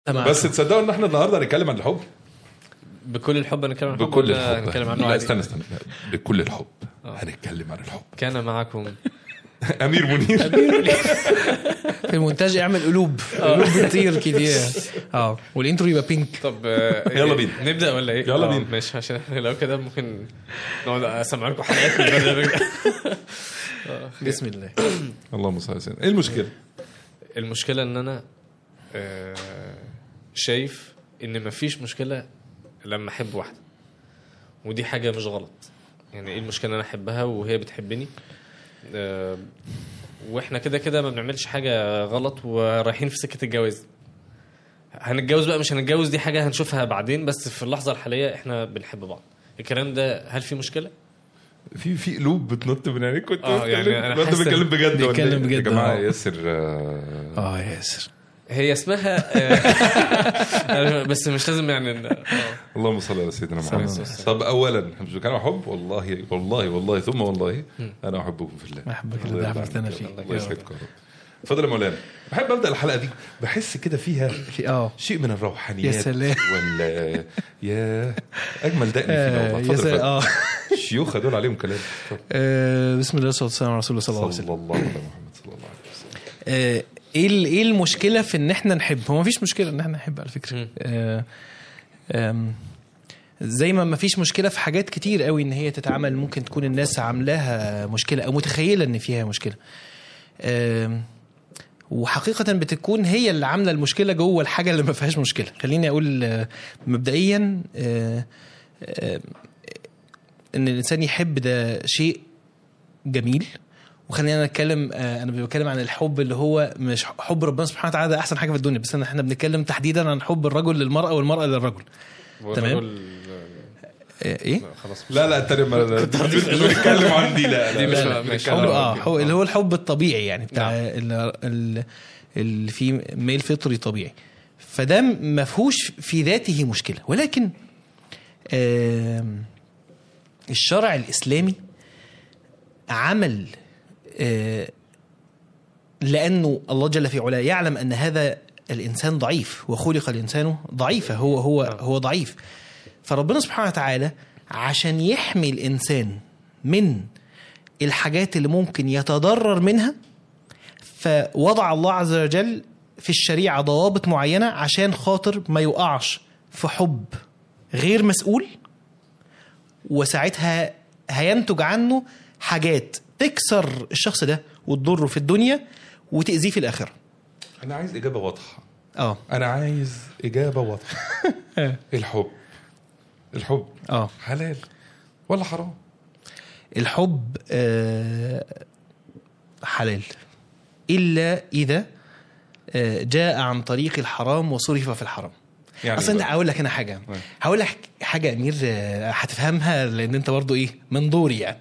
بس تصدقوا ان احنا النهارده هنتكلم عن الحب بكل الحب هنتكلم عن الحب بكل ولا الحب هنتكلم عنه لا عادي؟ استنى استنى بكل الحب هنتكلم عن الحب كان معكم امير منير في المونتاج اعمل قلوب قلوب بتطير كتير اه والانترو يبقى بينك طب آه، يلا بينا. نبدا ولا ايه؟ يلا آه، بينا. ماشي عشان احنا لو كده ممكن نقعد اسمع لكم حلقات من البرنامج ده. بسم الله اللهم صل على سيدنا ايه المشكله؟ المشكله ان انا آه، شايف ان مفيش مشكله لما احب واحده ودي حاجه مش غلط يعني ايه المشكله ان انا احبها وهي بتحبني آه، واحنا كده كده ما بنعملش حاجه غلط ورايحين في سكه الجواز هنتجوز بقى مش هنتجوز دي حاجه هنشوفها بعدين بس في اللحظه الحاليه احنا بنحب بعض الكلام ده هل في مشكله في في قلوب بتنط من عينيك كنت آه، يعني أنا انت حاسس- بتتكلم بجد ولا بيتكلم إيه؟ يا بجد، جماعه آه. ياسر آه، اه ياسر هي اسمها آه، بس مش لازم يعني إن- آه. اللهم صل على سيدنا محمد صلى الله عليه طب اولا احنا مش بنتكلم عن حب والله والله والله ثم والله انا احبكم في الله أحبك الله الذي يرضى أحببتنا عنك. فيه. الله يسعدك يا رب اتفضل يا مولانا بحب ابدا الحلقه دي بحس كده فيها في اه شيء من الروحانيات يا سلام. ولا يا اجمل دقن فينا آه، والله يا اتفضل سلام اتفضل. اه الشيوخ دول عليهم كلام اتفضل. آه، بسم الله والصلاه والسلام على رسول الله صلى الله عليه وسلم صلى الله على محمد صلى الله عليه وسلم آه، ايه ال- ايه المشكله في ان احنا نحب هو مفيش مشكله ان احنا نحب على فكره مم. آه، آم، زي ما مفيش مشكله في حاجات كتير قوي ان هي تتعمل ممكن تكون الناس عاملاها مشكله او متخيله ان فيها مشكله آم، وحقيقة بتكون هي اللي عاملة المشكلة جوه الحاجة اللي ما فيهاش مشكلة خليني أقول آه، مبدئيا آه، آه، إن الإنسان يحب ده شيء جميل وخلينا نتكلم آه، انا بتكلم عن الحب اللي هو مش حب ربنا سبحانه وتعالى ده احسن حاجه في الدنيا بس أنا- احنا بنتكلم تحديدا عن حب الرجل للمراه والمراه للرجل تمام. والرجل- آه، ايه لا، خلاص لا لا التاني ما مش بنتكلم عن دي لا دي مش- لا، لا، مش- بنتكلم حب عن اه دي. حب اللي هو الحب الطبيعي يعني بتاع نعم. ال- ال- اللي فيه ميل فطري طبيعي فده ما فيهوش في ذاته مشكله ولكن آم، الشرع الاسلامي عمل آه، لانه الله جل في علاه يعلم ان هذا الانسان ضعيف وخلق الانسان ضعيفا هو هو هو ضعيف فربنا سبحانه وتعالى عشان يحمي الانسان من الحاجات اللي ممكن يتضرر منها فوضع الله عز وجل في الشريعه ضوابط معينه عشان خاطر ما يقعش في حب غير مسؤول وساعتها هينتج عنه حاجات تكسر الشخص ده وتضره في الدنيا وتأذيه في الآخرة انا عايز اجابه واضحه اه انا عايز اجابه واضحه الحب الحب اه حلال ولا حرام الحب آه حلال إلا إذا آه جاء عن طريق الحرام وصرف في الحرام يعني اصل انت بقى. هقول لك انا حاجه أيوة. هقول لك حاجه يا امير آه، هتفهمها لان انت برضو ايه من دوري يعني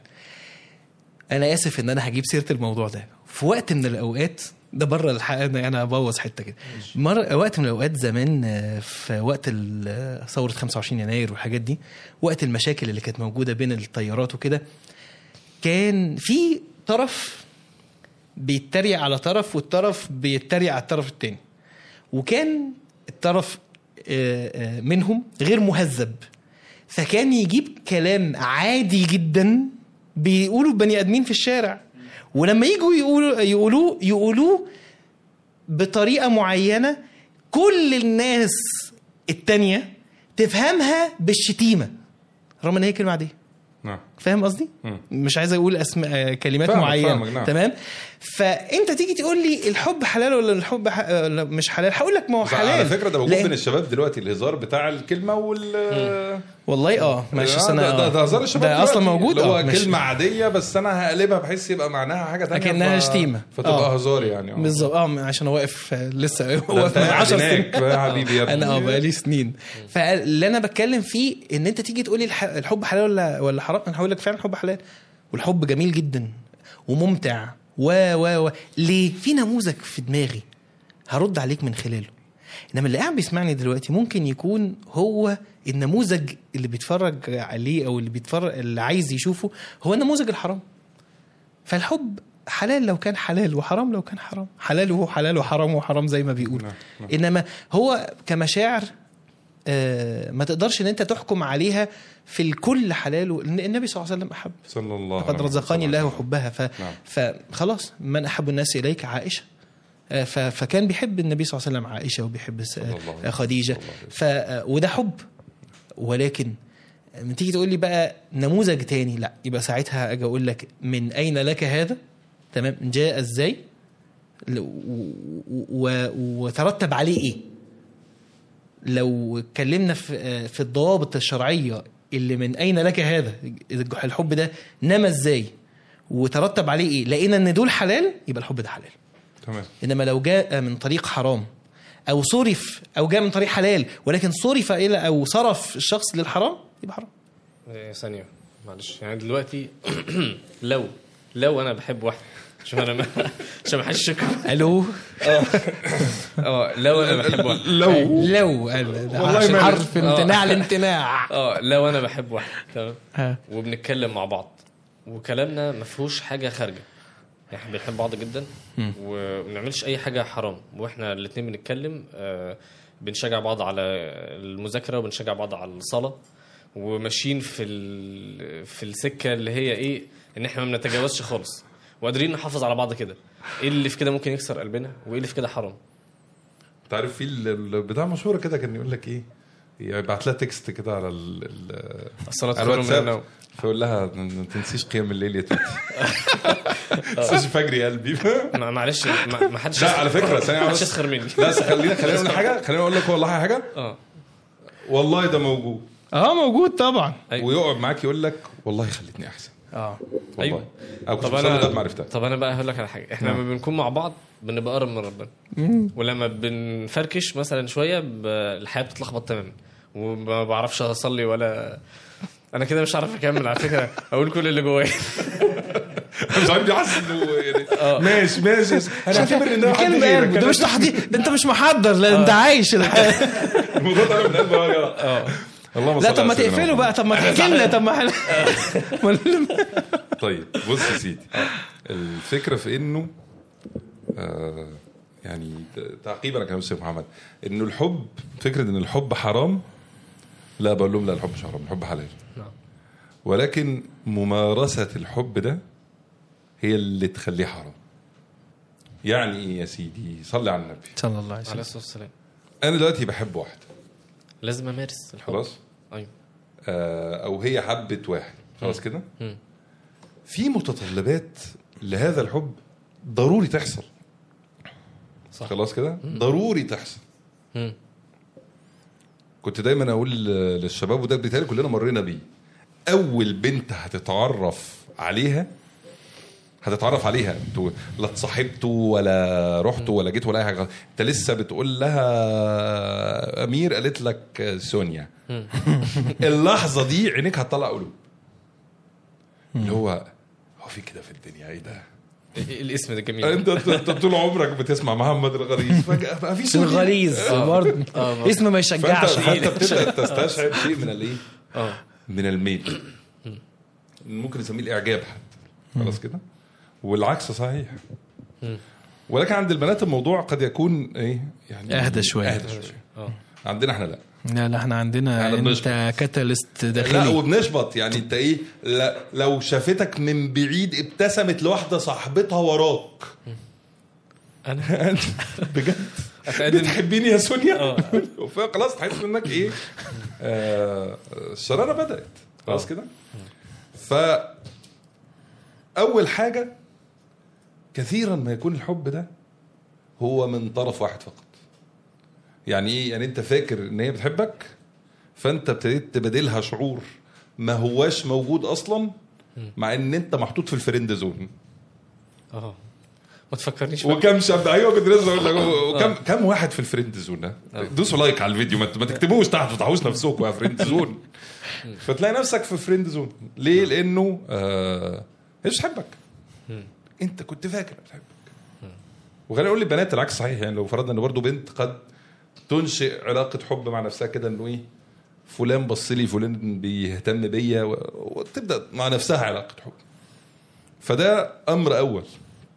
انا اسف ان انا هجيب سيره الموضوع ده في وقت من الاوقات ده بره الحقيقه انا انا ابوظ حته كده مر وقت من الاوقات زمان آه، في وقت ال- آه، ثوره 25 يناير والحاجات دي وقت المشاكل اللي كانت موجوده بين التيارات وكده كان في طرف بيتريق على طرف والطرف بيتريق على الطرف التاني وكان الطرف آه، آه، منهم غير مهذب فكان يجيب كلام عادي جدا بيقولوا بني ادمين في الشارع ولما يجوا يقولوا يقولوه يقولوه بطريقه معينه كل الناس التانية تفهمها بالشتيمه رغم ان هي كلمه عاديه نعم فاهم قصدي؟ مم. مش عايز اقول اسماء كلمات فاهمك، معينه فاهمك، نعم. تمام؟ فانت تيجي تقول لي الحب حلال ولا الحب ح... ولا مش حلال؟ هقول لك ما هو بس حلال على فكره ده موجود لأن- بين الشباب دلوقتي الهزار بتاع الكلمه وال والله اه ماشي آه، انا ده, ده, ده هزار الشباب ده اصلا دلوقتي، موجود اللي هو اه ماشي. كلمه عاديه بس انا هقلبها بحيث يبقى معناها حاجه تانية أكنها ف- شتيمة. فتبقى آه. هزار يعني آه. بالظبط اه عشان هو واقف آه، لسه ده واقف أنت من قاعد 10 هناك سنين يا حبيبي يا ابني انا اه بقالي سنين فاللي انا بتكلم فيه ان انت تيجي تقولي الح- الحب حلال ولا ولا حرام انا هقول لك فعلا الحب حلال والحب جميل جدا وممتع و و و ليه في نموذج في دماغي هرد عليك من خلاله انما اللي قاعد بيسمعني دلوقتي ممكن يكون هو النموذج اللي بيتفرج عليه او اللي بيتفرج اللي عايز يشوفه هو النموذج الحرام فالحب حلال لو كان حلال وحرام لو كان حرام حلال وهو حلال وحرام وحرام زي ما بيقول نعم، نعم. انما هو كمشاعر آه، ما تقدرش ان انت تحكم عليها في الكل حلال و- لأن النبي صلى الله عليه وسلم احب صلى الله لقد عليه رزقني وسلم. الله حبها ف... نعم. فخلاص من احب الناس اليك عائشه آه، ف... فكان بيحب النبي صلى الله عليه وسلم عائشه وبيحب الس- صلى الله عليه آه، خديجه وسلم. ف... آه، وده حب ولكن لما تيجي تقول لي بقى نموذج تاني لا يبقى ساعتها اجي اقول لك من اين لك هذا تمام جاء ازاي ل- و... و... وترتب عليه ايه لو اتكلمنا في آه، في الضوابط الشرعيه اللي من اين لك هذا الحب ده نما ازاي وترتب عليه ايه لقينا ان دول حلال يبقى الحب ده حلال تمام انما لو جاء من طريق حرام او صرف او جاء من طريق حلال ولكن صرف الى او صرف الشخص للحرام يبقى حرام إيه، ثانية معلش يعني دلوقتي لو لو انا بحب واحد عشان انا ما عشان ما حدش يشك الو اه لو انا بحب واحد لو لو قال ده والله عشان ما- حرف امتناع الامتناع اه لو انا بحب واحد تمام ها. وبنتكلم مع بعض وكلامنا ما فيهوش حاجه خارجه يعني احنا بنحب بعض جدا وما بنعملش اي حاجه حرام واحنا الاثنين بنتكلم آه، بنشجع بعض على المذاكره وبنشجع بعض على الصلاه وماشيين في ال- في السكه اللي هي ايه ان احنا ما بنتجاوزش خالص وقادرين نحافظ على بعض كده ايه اللي في كده ممكن يكسر قلبنا وايه اللي في كده حرام انت عارف في ال- ال- بتاع مشهوره كده كان يقول لك ايه يبعت لها تكست كده على ال ال- الصلاه على خير من الواتساب النوم فيقول لها ما تنسيش قيام الليل يا توتي ما تنسيش فجر يا قلبي ما- معلش ما ما حدش لا على فكره ثانيه ما حدش بس يسخر مني لا بس خلينا خلينا نقول حاجه خلينا اقول لك والله حاجه اه والله ده موجود اه موجود طبعا أيوة. ويقعد معاك يقول لك والله خلتني احسن اه والله أيوة. انا كنت طب بصلي انا لغايه ما عرفتها طب انا بقى هقول لك على حاجه احنا لما بنكون مع بعض بنبقى قرب من ربنا ولما بنفركش مثلا شويه ب- الحياه بتتلخبط تماما وما بعرفش اصلي ولا انا كده مش عارف اكمل على فكره اقول كل اللي جوايا مش عارف حاسس انه يعني ماشي ماشي انا اعتبر ان ده حد كلمة غيرك قلب ده أنا مش تحضير ده انت مش محضر لا انت عايش الحياه الموضوع ده من قلبي يا جدع اللهم لا صل طب ما على سيدنا تقفله محمد. بقى طب ما تحكي لنا طب ما احنا طيب بص يا سيدي الفكره في انه آه يعني ت- تعقيبا على كلام الشيخ محمد انه الحب فكره ان الحب حرام لا بقول لهم لا الحب مش حرام الحب حلال نعم. ولكن ممارسه الحب ده هي اللي تخليه حرام يعني ايه يا سيدي صلي على النبي صلى الله عليه عليه وسلم الصلاه والسلام انا دلوقتي بحب واحده لازم امارس الحب خلاص ايوه آه، او هي حبت واحد خلاص كده مم. في متطلبات لهذا الحب ضروري تحصل صح. خلاص كده ضروري تحصل مم. كنت دايما اقول للشباب وده بيتهيألي كلنا مرينا بيه اول بنت هتتعرف عليها هتتعرف عليها انتوا لا اتصاحبتوا ولا رحتوا ولا جيتوا ولا اي حاجه انت لسه بتقول لها امير قالت لك سونيا اللحظه دي عينيك هتطلع قلوب اللي هو هو في كده في الدنيا ايه ده إيه الاسم ده جميل انت انت أنت طول عمرك بتسمع محمد الغليظ فجاه بقى في سونيا الغليظ برضه آه. اسم ما فانت يشجعش فانت بتبدا تستشعر شيء من الايه؟ اه من الميل ممكن نسميه الاعجاب حتى خلاص كده والعكس صحيح ولكن عند البنات الموضوع قد يكون ايه يعني أهدى شوية. اهدى شويه اه عندنا احنا لا لا لا احنا عندنا يعني انت بنشبط. كاتاليست لا داخلي وبنشبط يعني انت ايه لا لو شافتك من بعيد ابتسمت لواحده صاحبتها وراك انا بجد اتقدم بتحبيني يا سونيا اه. فخلاص تحس انك ايه آه الشراره بدات خلاص كده ف اول حاجه كثيرا ما يكون الحب ده هو من طرف واحد فقط يعني ايه يعني انت فاكر ان هي بتحبك فانت ابتديت تبادلها شعور ما هواش موجود اصلا مع ان انت محطوط في الفريند زون اه ما تفكرنيش بقى. وكم شاب ايوه كنت لسه اقول لك وكم كم واحد في الفريند زون ده دوسوا لايك على الفيديو ما ما تكتبوش تحت ما تفتحوش نفسكم يا فريند زون فتلاقي نفسك في فريند زون ليه لانه آه هي مش بتحبك انت كنت فاكر بتحبك وخليني اقول للبنات العكس صحيح يعني لو فرضنا ان برضه بنت قد تنشئ علاقه حب مع نفسها كده انه ايه فلان بص لي فلان بيهتم بيا و- وتبدا مع نفسها علاقه حب فده امر اول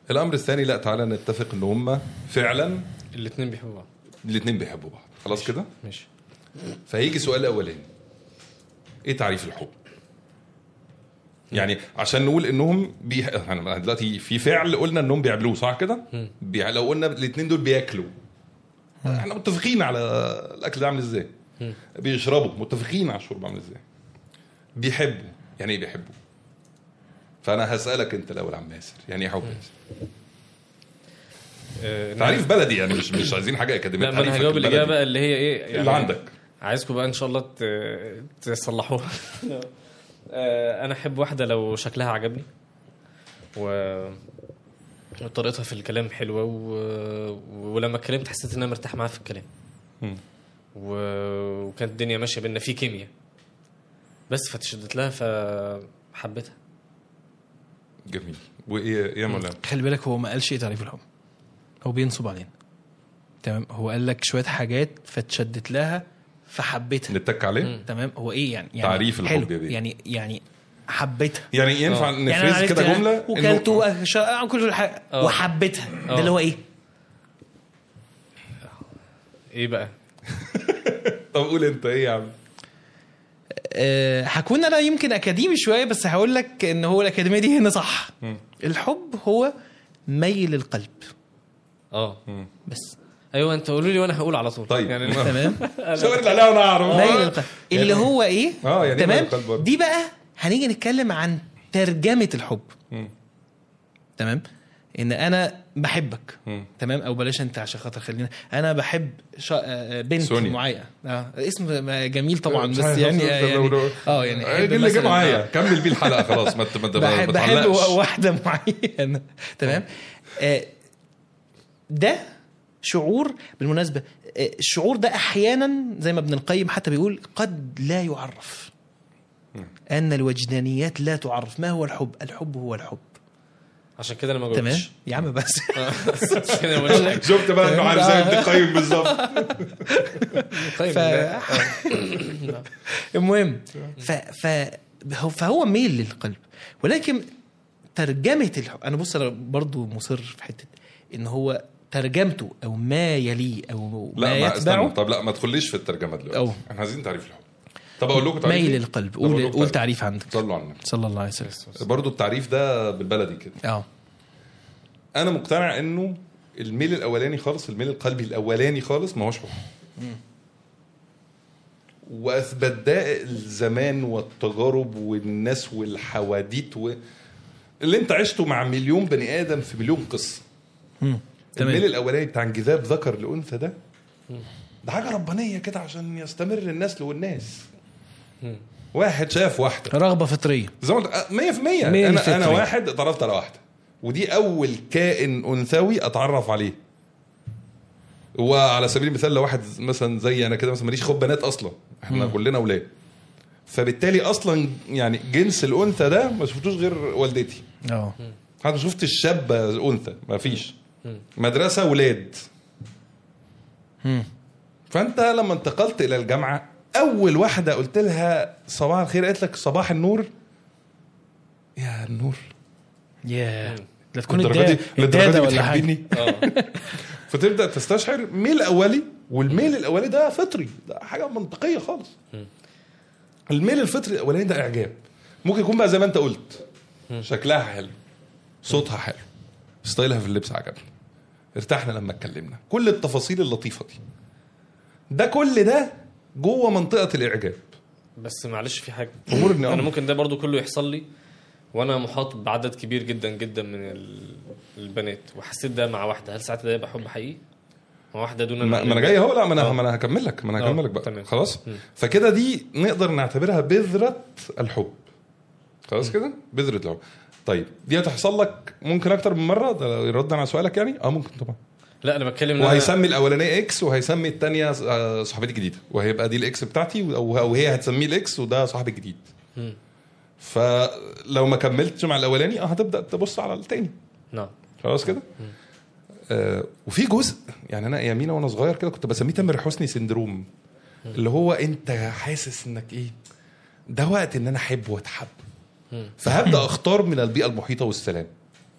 الامر الثاني لا تعالى نتفق ان هم فعلا الاثنين بيحبوا بعض الاثنين بيحبوا بعض خلاص كده ماشي فهيجي سؤال الاولاني ايه تعريف الحب يعني عشان نقول انهم بي... احنا دلوقتي في فعل قلنا انهم بيعملوه صح كده بي... لو قلنا الاثنين دول بياكلوا احنا متفقين على الاكل ده عامل ازاي بيشربوا متفقين على الشرب عامل ازاي بيحبوا يعني ايه بيحبوا فانا هسالك انت الاول يا عم ياسر يعني ايه حب ياسر آه، تعريف بلدي يعني مش مش عايزين حاجه اكاديميه لا ما انا تعريفك هجاوب البلدي. الاجابه اللي هي ايه يعني اللي عندك عايزكم بقى ان شاء الله ت- تصلحوها آه، انا احب واحده لو شكلها عجبني و وطريقتها في الكلام حلوه و... ولما اتكلمت حسيت ان انا مرتاح معاها في الكلام مم. و... وكانت الدنيا ماشيه بينا في كيمياء بس فتشدت لها فحبيتها جميل وايه إيه يا مولانا خلي بالك هو ما قالش ايه تعريف الحب هو بينصب علينا تمام هو قال لك شويه حاجات فتشدت لها فحبيتها نتك عليه تمام هو ايه يعني, يعني تعريف الحب حلو. يا بيه. يعني يعني حبيتها يعني ينفع آه. يعني أنا نفرز عرفت كده جمله وكلت إنه- وأش- آه، كل حاجه آه. وحبيتها ده آه. اللي هو ايه؟ ايه بقى طب قول انت ايه يا عم أه هكون انا يمكن اكاديمي شويه بس هقول لك ان هو الاكاديميه دي هنا صح مم. الحب هو ميل القلب اه بس ايوه انت قولوا لي وانا هقول على طول طيب. يعني تمام شاور اللي عليها وانا اعرف ميل القلب اللي هو ايه اه يعني إيه تمام ميل القلب برضه؟ دي بقى هنيجي نتكلم عن ترجمه الحب مم. تمام ان انا بحبك مم. تمام او بلاش انت عشان خاطر خلينا انا بحب شا... آه، بنت سونيا. معينه اه اسم جميل طبعا مش بس عارف، يعني أصل يعني لو- لو- اه يعني آه، أحب اللي جه مثلاً- معايا آه. كمل بيه الحلقه خلاص ما ت- ما ت- ما بحب, بحب تعلقش. واحده معينه تمام آه، ده شعور بالمناسبه آه، الشعور ده احيانا زي ما ابن القيم حتى بيقول قد لا يعرف ان الوجدانيات لا تعرف ما هو الحب الحب هو الحب عشان كده انا ما تمام جاوبتش يا عم بس عشان كده ما قلتش حاجة. شفت بقى انه عارف زي ابن القيم بالظبط طيب ف... المهم ف... ف... هو- فهو ميل للقلب ولكن ترجمه الحب انا بص انا برضو مصر في حته ان هو ترجمته او ما يليه او ما لا ما استنى يتبعه طب لا ما تدخليش في الترجمه دلوقتي أوه. احنا عايزين تعريف الحب طب اقول لكم تعريف ميل إيه؟ القلب طب أقول قول لكم قول تعريف عندك صلوا على النبي صلى الله عليه وسلم برضو التعريف ده بالبلدي كده اه انا مقتنع انه الميل الاولاني خالص الميل القلبي الاولاني خالص ما هوش حب واثبت ده الزمان والتجارب والناس والحواديت و... اللي انت عشته مع مليون بني ادم في مليون قصه مم. الميل تمام الاولاني بتاع انجذاب ذكر لانثى ده ده حاجه ربانيه كده عشان يستمر النسل والناس واحد شاف واحده رغبه فطريه زي ما قلت 100% ميل انا انا فطري. واحد اتعرفت على واحده ودي اول كائن انثوي اتعرف عليه وعلى سبيل المثال لو واحد مثلا زي انا كده مثلا ماليش خب بنات اصلا احنا مم. كلنا اولاد فبالتالي اصلا يعني جنس الانثى ده ما شفتوش غير والدتي اه انا شفت الشابه انثى ما فيش مدرسه ولاد مم. فانت لما انتقلت الى الجامعه اول واحده قلت لها صباح الخير قالت لك صباح النور يا النور ياه لا تكون للدرجة دي- الدا- للدرجة الداده دي ولا حاجه بتحبيني اه فتبدا تستشعر ميل اولي والميل الاولي ده فطري ده حاجه منطقيه خالص الميل الفطري الاولاني ده اعجاب ممكن يكون بقى زي ما انت قلت شكلها حلو صوتها حلو ستايلها في اللبس عجبني ارتحنا لما اتكلمنا كل التفاصيل اللطيفه دي ده كل ده جوه منطقه الاعجاب بس معلش في حاجه امور ان انا ممكن ده برضو كله يحصل لي وانا محاط بعدد كبير جدا جدا من ال- البنات وحسيت ده مع واحده هل ساعتها ده يبقى حب حقيقي؟ مع واحده دون ما ما انا المعلومات؟ جاي اهو لا ما انا آه. ما انا هكمل لك ما انا آه، هكمل لك بقى تمام. خلاص مم. فكده دي نقدر نعتبرها بذره الحب خلاص كده بذره الحب طيب دي هتحصل لك ممكن اكتر من مره ده ردا على سؤالك يعني اه ممكن طبعا لا انا بتكلم ان أنا- وهيسمي الاولانيه اكس وهيسمي الثانيه صاحبتي الجديده وهيبقى دي الاكس بتاعتي او أو هي هتسميه الاكس وده صاحبي الجديد مم. فلو ما كملتش مع الاولاني اه هتبدا تبص على الثاني نعم خلاص كده آه وفي جزء يعني انا يمينة وانا صغير كده كنت بسميه تامر حسني سندروم اللي هو انت حاسس انك ايه ده وقت ان انا احب واتحب مم. فهبدا اختار من البيئه المحيطه والسلام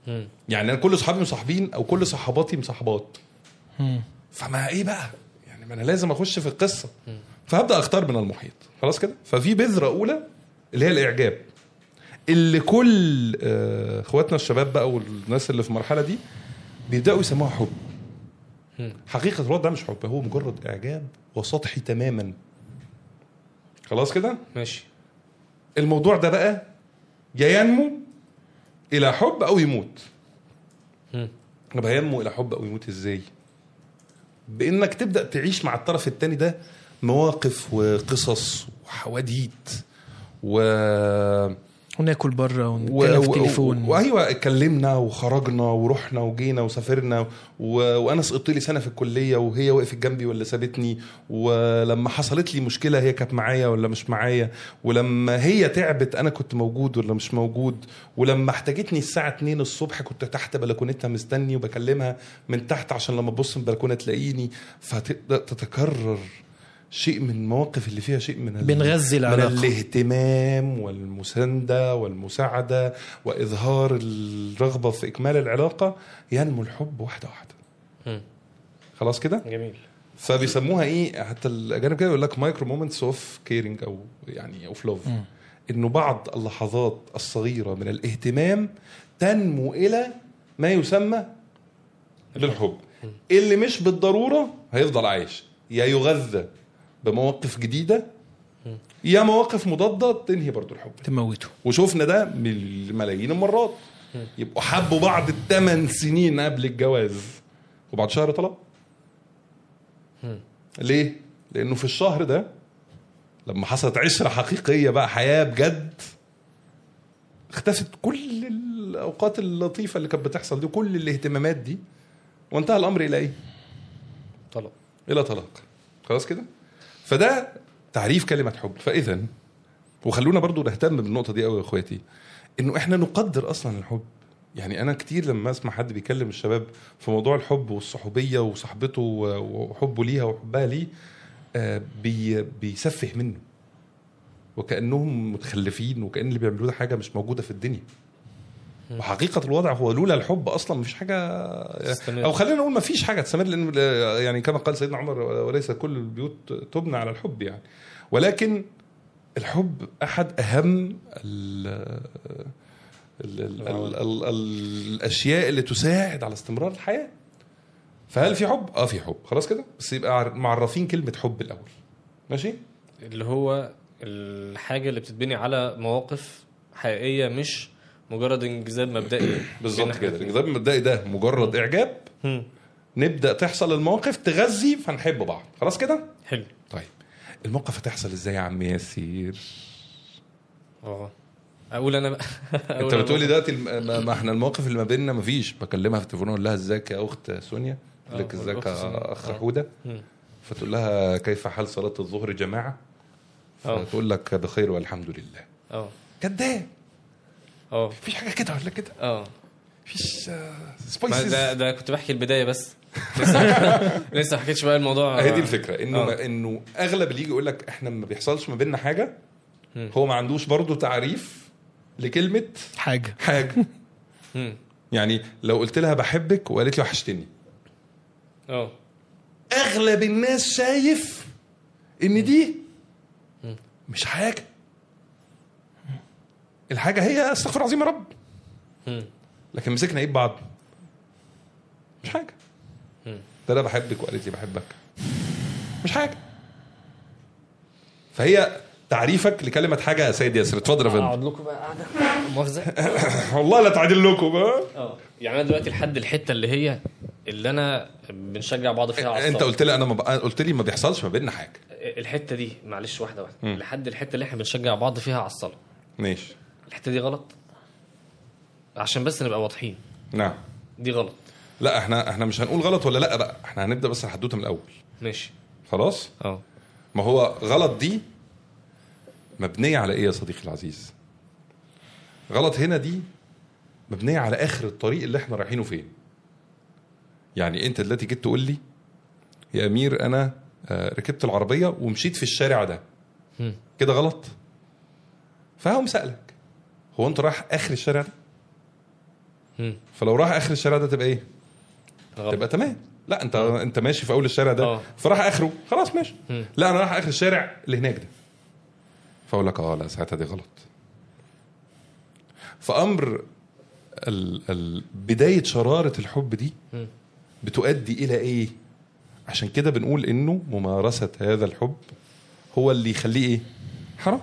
مم. يعني انا كل اصحابي مصاحبين او كل صحباتي مصاحبات فما ايه بقى يعني ما انا لازم اخش في القصه فهبدا اختار من المحيط خلاص كده ففي بذره اولى اللي هي الاعجاب اللي كل آه، اخواتنا الشباب بقى والناس اللي في المرحله دي بيبداوا يسموها حب حقيقه الوضع ده مش حب هو مجرد اعجاب وسطحي تماما خلاص كده ماشي الموضوع ده بقى يا ينمو الى حب او يموت مم. طب هينمو الى حب او يموت ازاي بانك تبدا تعيش مع الطرف الثاني ده مواقف وقصص وحواديت و... وناكل بره و... ونتكلم في و... التليفون وايوه اتكلمنا وخرجنا ورحنا وجينا وسافرنا و... وانا سقطت لي سنه في الكليه وهي وقفت جنبي ولا سابتني ولما حصلت لي مشكله هي كانت معايا ولا مش معايا ولما هي تعبت انا كنت موجود ولا مش موجود ولما احتاجتني الساعه 2 الصبح كنت تحت بلكونتها مستني وبكلمها من تحت عشان لما تبص من البلكونه تلاقيني فتبدا تتكرر شيء من المواقف اللي فيها شيء من ال- بنغذي من العلاقة. الاهتمام والمسانده والمساعده واظهار الرغبه في اكمال العلاقه ينمو الحب واحده واحده مم. خلاص كده جميل فبيسموها ايه حتى الاجانب كده يقول لك مايكرو مومنتس اوف كيرنج او يعني اوف لوف انه بعض اللحظات الصغيره من الاهتمام تنمو الى ما يسمى بالحب اللي مش بالضروره هيفضل عايش يا يغذى بمواقف جديده يا مواقف مضاده تنهي برضو الحب تموته وشفنا ده من ملايين المرات يبقوا حبوا بعض الثمان سنين قبل الجواز وبعد شهر طلاق ليه؟ لانه في الشهر ده لما حصلت عشره حقيقيه بقى حياه بجد اختفت كل الاوقات اللطيفه اللي كانت بتحصل دي كل الاهتمامات دي وانتهى الامر الى ايه؟ طلب الى طلاق خلاص كده فده تعريف كلمه حب فاذا وخلونا برضو نهتم بالنقطه دي قوي يا اخواتي انه احنا نقدر اصلا الحب يعني انا كتير لما اسمع حد بيكلم الشباب في موضوع الحب والصحوبيه وصاحبته و- وحبه ليها وحبها ليه آه، بي بيسفه منه وكانهم متخلفين وكان اللي بيعملوه ده حاجه مش موجوده في الدنيا وحقيقه الوضع هو لولا الحب اصلا مفيش حاجه تستمر. او خلينا نقول مفيش حاجه تستمر لان يعني كما قال سيدنا عمر وليس كل البيوت تبنى على الحب يعني ولكن الحب احد اهم ال ال ال ال ال الاشياء اللي تساعد على استمرار الحياه فهل في حب؟ اه في حب خلاص كده بس يبقى عار- معرفين كلمه حب الاول ماشي؟ اللي هو الحاجه اللي بتتبني على مواقف حقيقيه مش مجرد انجذاب مبدئي بين بالظبط إحنا كده الاتنين. الانجذاب المبدئي ده مجرد اعجاب مم. نبدا تحصل المواقف تغذي فنحب بعض خلاص كده؟ حلو طيب الموقف هتحصل ازاي يا عم ياسير؟ اه اقول انا بقى انت أقول أنا بتقولي بقى. دلوقتي الم- ما- ما احنا المواقف اللي ما بيننا ما فيش بكلمها في التليفون اقول لها ازيك يا اخت سونيا تقول لك اه، ازيك الأخت سونيا. يا اخ اه. حوده مم. فتقول لها كيف حال صلاه الظهر جماعه اه. فتقول لك بخير والحمد لله اه كداب اه مفيش حاجه كده ولا كده اه مفيش ما سبايسز ده ده كنت بحكي البدايه بس لسه لسه ما حكيتش بقى الموضوع هي دي الفكره انه اه. انه اغلب اللي يجي يقول لك احنا ما بيحصلش ما بيننا حاجه مم. هو ما عندوش برضه تعريف لكلمه حاجه حاجه مم. يعني لو قلت لها بحبك وقالت لي وحشتني اه اغلب الناس شايف ان دي مش حاجه الحاجه هي استغفر العظيم يا رب مم. لكن مسكنا ايد بعض مش حاجه مم. ده انا بحبك وقالت لي بحبك مش حاجه فهي تعريفك لكلمه حاجه يا سيد ياسر اتفضل يا فندم اقعد لكم بقى قاعده مؤاخذه والله لا تعدل لكم ها اه يعني انا دلوقتي لحد الحته اللي هي اللي انا بنشجع بعض فيها على انت الصلاة. قلت لي انا ما بق- قلت لي ما بيحصلش ما بيننا حاجه الحته دي معلش واحده واحده مم. لحد الحته اللي احنا بنشجع بعض فيها على الصلاه ماشي الحته دي غلط عشان بس نبقى واضحين نعم دي غلط لا احنا احنا مش هنقول غلط ولا لا بقى احنا هنبدا بس الحدوته من الاول ماشي خلاص اه ما هو غلط دي مبنيه على ايه يا صديقي العزيز غلط هنا دي مبنيه على اخر الطريق اللي احنا رايحينه فين يعني انت دلوقتي جيت تقول لي يا امير انا آه، ركبت العربيه ومشيت في الشارع ده مم. كده غلط فهو مسألك هو انت رايح اخر الشارع ده مم. فلو راح اخر الشارع ده تبقى ايه غلط. تبقى تمام لا انت انت ماشي في اول الشارع ده آه. فراح اخره خلاص ماشي مم. لا انا رايح اخر الشارع اللي هناك ده فاقول لك اه لا ساعتها دي غلط فامر ال ال بدايه شراره الحب دي مم. بتؤدي الى ايه عشان كده بنقول انه ممارسه هذا الحب هو اللي يخليه ايه حرام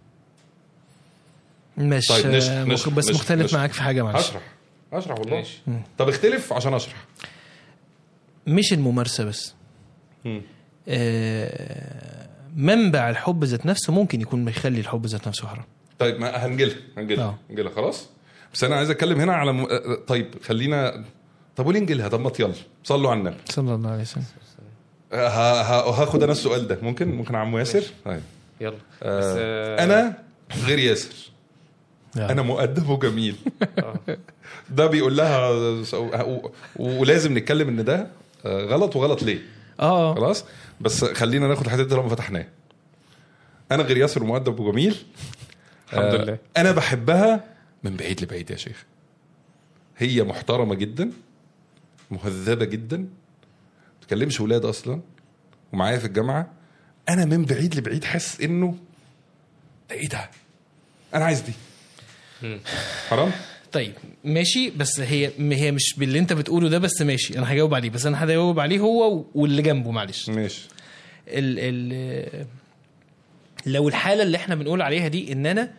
مش طيب، نشرح- آه، نشرح- ممكن بس نشرح- مختلف نشرح. معاك في حاجه معلش اشرح اشرح والله ماشي. طب اختلف عشان اشرح مش الممارسه بس مم. آه، منبع الحب ذات نفسه ممكن يكون بيخلي الحب ذات نفسه حرام طيب ما هنجيلها هنجيلها آه. هنجيلها خلاص بس انا عايز اتكلم هنا على م... آه، طيب خلينا طب وليه نجيلها طب ما يلا صلوا على النبي صلى الله عليه وسلم آه، ه... ه... هاخد انا السؤال ده ممكن ممكن عمو ياسر طيب يلا بس آه. آه، انا غير ياسر آه. انا مؤدب وجميل ده بيقول لها س- و- ولازم نتكلم ان ده آه، غلط وغلط ليه اه اه خلاص بس خلينا ناخد الحته دي لما فتحناه انا غير ياسر ومؤدب وجميل الحمد آه، لله انا بحبها من بعيد لبعيد يا شيخ هي محترمه جدا مهذبه جدا ما بتكلمش ولاد اصلا ومعايا في الجامعه انا من بعيد لبعيد حاسس انه ده ايه ده انا عايز دي مم. حرام طيب ماشي بس هي هي مش باللي انت بتقوله ده بس ماشي انا هجاوب عليه بس انا هجاوب عليه هو واللي جنبه معلش ماشي ال ال لو الحاله اللي احنا بنقول عليها دي ان انا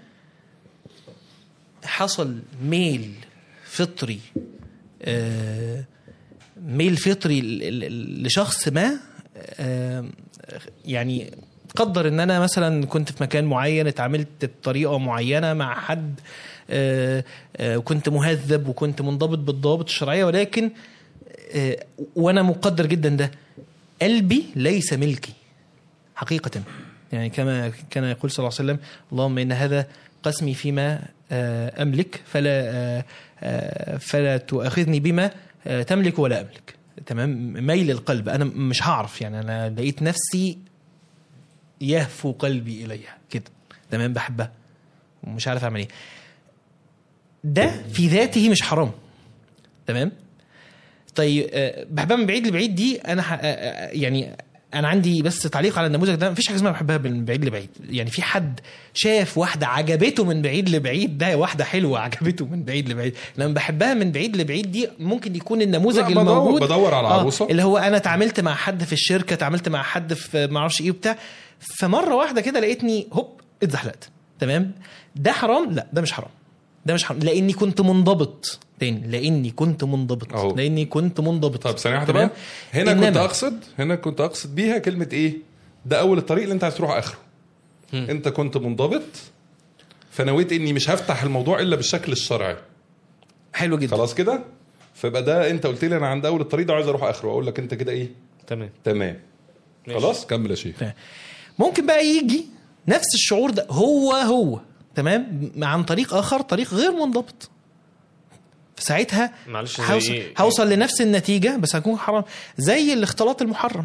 حصل ميل فطري آه، ميل فطري ل- ل- لشخص ما آه، يعني قدر ان انا مثلا كنت في مكان معين اتعاملت بطريقه معينه مع حد آه، آه، وكنت مهذب وكنت منضبط بالضوابط الشرعيه ولكن آه، وانا مقدر جدا ده قلبي ليس ملكي حقيقة يعني كما كان يقول صلى الله عليه وسلم اللهم إن هذا قسمي فيما آه، أملك فلا آه، آه، فلا تؤاخذني بما آه، تملك ولا أملك تمام ميل القلب أنا مش هعرف يعني أنا لقيت نفسي يهفو قلبي إليها كده تمام بحبها ومش عارف أعمل إيه ده في ذاته مش حرام تمام طيب آه، بحبها من بعيد لبعيد دي انا ح- آه، آه، يعني انا عندي بس تعليق على النموذج ده مفيش حاجه اسمها بحبها من بعيد لبعيد يعني في حد شاف واحده عجبته من بعيد لبعيد ده واحده حلوه عجبته من بعيد لبعيد لما بحبها من بعيد لبعيد دي ممكن يكون النموذج لا، بدور- الموجود بدور على آه، عروسة. اللي هو انا اتعاملت مع حد في الشركه اتعاملت مع حد في ما اعرفش ايه وبتاع فمره واحده كده لقيتني هوب اتزحلقت تمام ده حرام لا ده مش حرام ده مش حرام لاني كنت منضبط تاني لاني كنت منضبط أهو. لاني كنت منضبط طب ثانيه واحده تمام؟ بقى هنا كنت إنما- اقصد هنا كنت اقصد بيها كلمه ايه ده اول الطريق اللي انت عايز تروح اخره مم. انت كنت منضبط فنويت اني مش هفتح الموضوع الا بالشكل الشرعي حلو جدا خلاص كده فيبقى ده انت قلت لي انا عند اول الطريق ده عايز اروح اخره اقول لك انت كده ايه تمام تمام ماشي. خلاص كمل يا شيخ ممكن بقى يجي نفس الشعور ده هو هو تمام عن طريق اخر طريق غير منضبط ساعتها معلش زي هوصل, إيه؟ هوصل لنفس النتيجه بس هكون حرام زي الاختلاط المحرم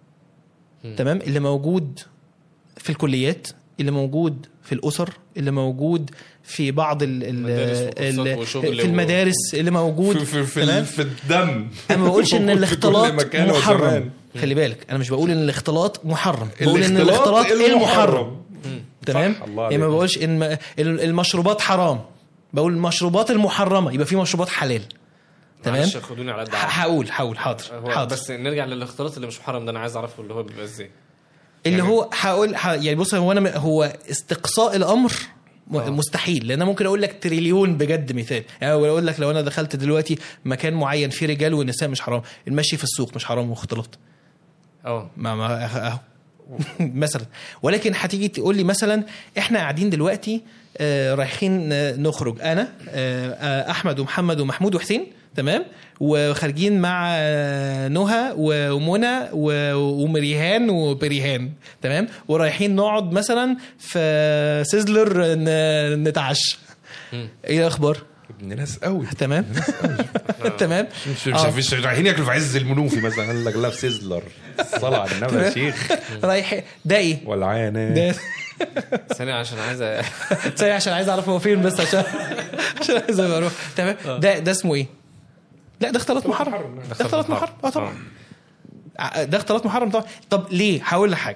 تمام اللي موجود في الكليات اللي موجود في الاسر اللي موجود في بعض ال ال مدارس وكورسات ال وشغل في و- المدارس اللي موجود في, في, في, تمام؟ ال- في الدم انا ما بقولش ان موجود في كل الاختلاط مكان محرم وزمان. خلي بالك انا مش بقول ان الاختلاط محرم بقول ان الاختلاط الاختلاط المحرم تمام صح، الله يعني ما عليك. بقولش ان م- المشروبات حرام بقول المشروبات المحرمه يبقى في مشروبات حلال تمام معلش خدوني على قد ح- عقلي. هقول هقول حاضر هو حاضر بس نرجع للاختلاط اللي مش محرم ده انا عايز اعرفه اللي هو بيبقى ازاي اللي يعني- هو هقول ح- يعني بص هو انا م- هو استقصاء الامر م- آه. مستحيل لان أنا ممكن اقول لك تريليون بجد مثال يعني اقول لك لو انا دخلت دلوقتي مكان معين فيه رجال ونساء مش حرام المشي في السوق مش حرام واختلاط اه ما ما اهو مثلا ولكن هتيجي تقول لي مثلا احنا قاعدين دلوقتي آه، رايحين آه، نخرج انا آه، آه، احمد ومحمد ومحمود وحسين تمام وخارجين مع آه، نهى و- ومنى و- ومريهان وبريهان تمام ورايحين نقعد مثلا في سيزلر ن- نتعشى مم. ايه الاخبار ابن ناس قوي تمام تمام مش مش, آه. مش رايحين ياكلوا في عز المنوفي مثلا قال لك لا في سيزلر الصلاة على النبي يا شيخ رايح ده ايه والعانة ده ثانية عشان عايز أ- ثانية عشان عايز اعرف هو فين بس عشان عشان عايز ابقى اروح تمام ده ده اسمه ايه؟ لا ده اختلاط محرم ده اختلاط محرم اه طبعا ع- ده اختلاط محرم طبعا طب ليه؟ هقول لك حاجه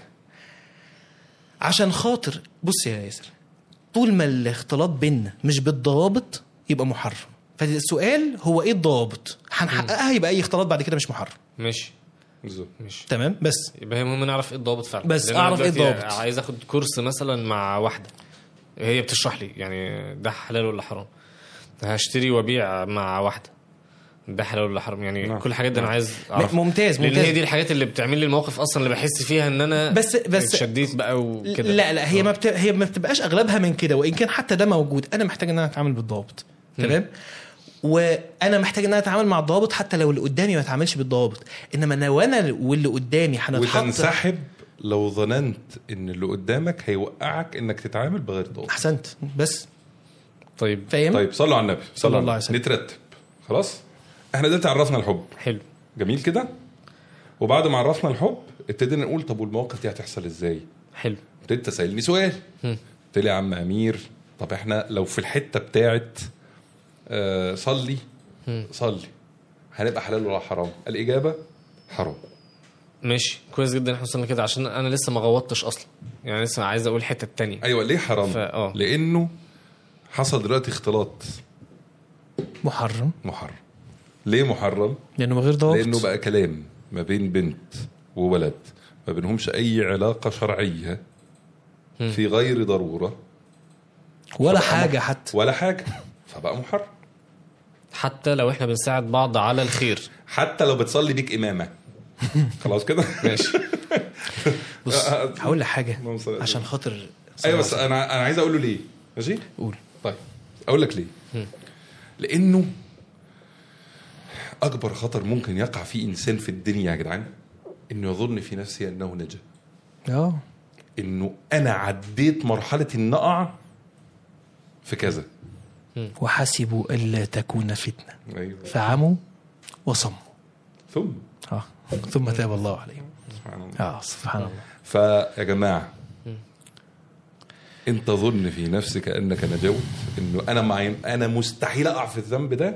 عشان خاطر بص يا ياسر طول ما الاختلاط بيننا مش بالضوابط يبقى محرم فالسؤال هو ايه الضوابط؟ هنحققها يبقى اي اختلاط بعد كده مش محرم ماشي بالظبط ماشي تمام بس يبقى هي مهم نعرف ايه الضوابط فعلا بس لأن أنا أعرف إيه دلوقتي الضوابط. عايز اخد كورس مثلا مع واحده هي بتشرح لي يعني ده حلال ولا حرام هشتري وابيع مع واحده ده حلال ولا حرام يعني نعم. كل الحاجات دي انا عايز اعرف ممتاز لان ممتاز هي دي الحاجات اللي بتعمل لي الموقف اصلا اللي بحس فيها ان انا بس- بس- اتشديت بقى وكده لا لا هي ما بت... هي ما بتبقاش اغلبها من كده وان كان حتى ده موجود انا محتاج ان انا اتعامل بالضوابط تمام وانا محتاج ان انا اتعامل مع الضوابط حتى لو اللي قدامي ما اتعاملش بالضوابط انما لو انا واللي قدامي هنتحط وتنسحب لو ظننت ان اللي قدامك هيوقعك انك تتعامل بغير ضوابط احسنت بس طيب فاهم طيب صلوا على النبي صلى الله عليه وسلم. نترتب خلاص احنا دلوقتي عرفنا الحب حلو جميل كده وبعد ما عرفنا الحب ابتدينا نقول طب والمواقف دي هتحصل ازاي حلو ابتديت تسالني سؤال هم. قلت لي يا عم امير طب احنا لو في الحته بتاعت آه صلي هم. صلي هنبقى حلال ولا حرام الاجابه حرام ماشي كويس جدا احنا وصلنا كده عشان انا لسه ما غوطتش اصلا يعني لسه عايز اقول الحته التانية ايوه ليه حرام فا- آه. لانه حصل دلوقتي اختلاط محرم محرم ليه محرم لانه من غير ضوابط لانه بقى كلام ما بين بنت وولد ما بينهمش اي علاقه شرعيه في غير ضروره ولا فبقى حاجه مح- حتى ولا حاجه فبقى محرم حتى لو احنا بنساعد بعض على الخير حتى لو بتصلي بيك امامه خلاص كده ماشي بص آه، هقول لك حاجه اللهم صل على عشان خاطر ايوه بس انا انا عايز اقول له ليه ماشي قول طيب اقول لك ليه لانه اكبر خطر ممكن يقع فيه انسان في الدنيا يا جدعان انه يظن في نفسه انه نجا اه انه انا عديت مرحله ان اقع في كذا وحسبوا الا تكون فتنه ايوه فعموا وصموا ثم اه ثم تاب الله عليهم سبحان الله اه سبحان الله فيا جماعه انت ظن في نفسك انك نجوت انه انا معي انا مستحيل اقع في الذنب ده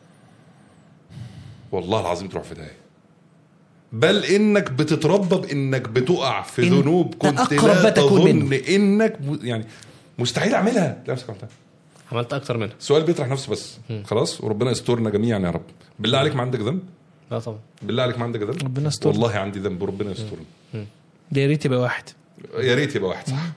والله العظيم تروح في داهيه بل انك بتتربى بانك بتقع في إنت ذنوب كنت أقرب لا ما تكون تظن منه. انك م- يعني مستحيل اعملها تلاقي نفسك عملتها عملت اكتر منها السؤال بيطرح نفسه بس خلاص وربنا يسترنا جميعا يا رب بالله عليك ما عندك ذنب لا طبعا بالله عليك ما عندك ذنب ربنا يسترنا. والله عندي ذنب وربنا يسترنا ده يا ريت يبقى واحد يا ريت يبقى واحد صح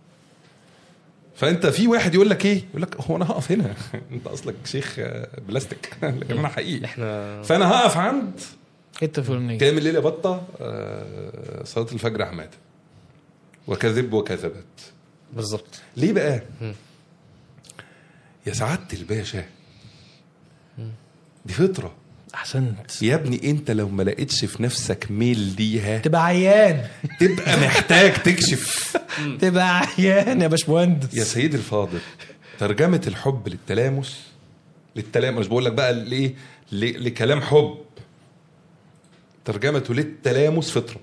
فانت في واحد يقول لك ايه يقول لك هو انا هقف هنا انت اصلك شيخ آه، بلاستيك لكن انا حقيقي احنا فانا هقف عند حته فلانيه كام الليل يا بطه آه، صلاه الفجر حماده وكذب وكذبت بالظبط ليه بقى يا سعاده الباشا دي فطره احسنت يا ابني انت لو ما لقيتش في نفسك ميل ليها تبقى عيان تبقى محتاج تكشف تبقى عيان يا باشمهندس يا سيدي الفاضل ترجمة الحب للتلامس للتلامس مش بقول لك بقى ليه ل- لكلام حب ترجمته للتلامس فطرة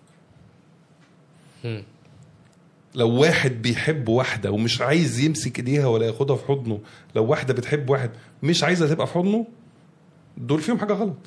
مم. لو واحد بيحب واحدة ومش عايز يمسك ايديها ولا ياخدها في حضنه لو واحدة بتحب واحد مش عايزة تبقى في حضنه دول فيهم حاجة غلط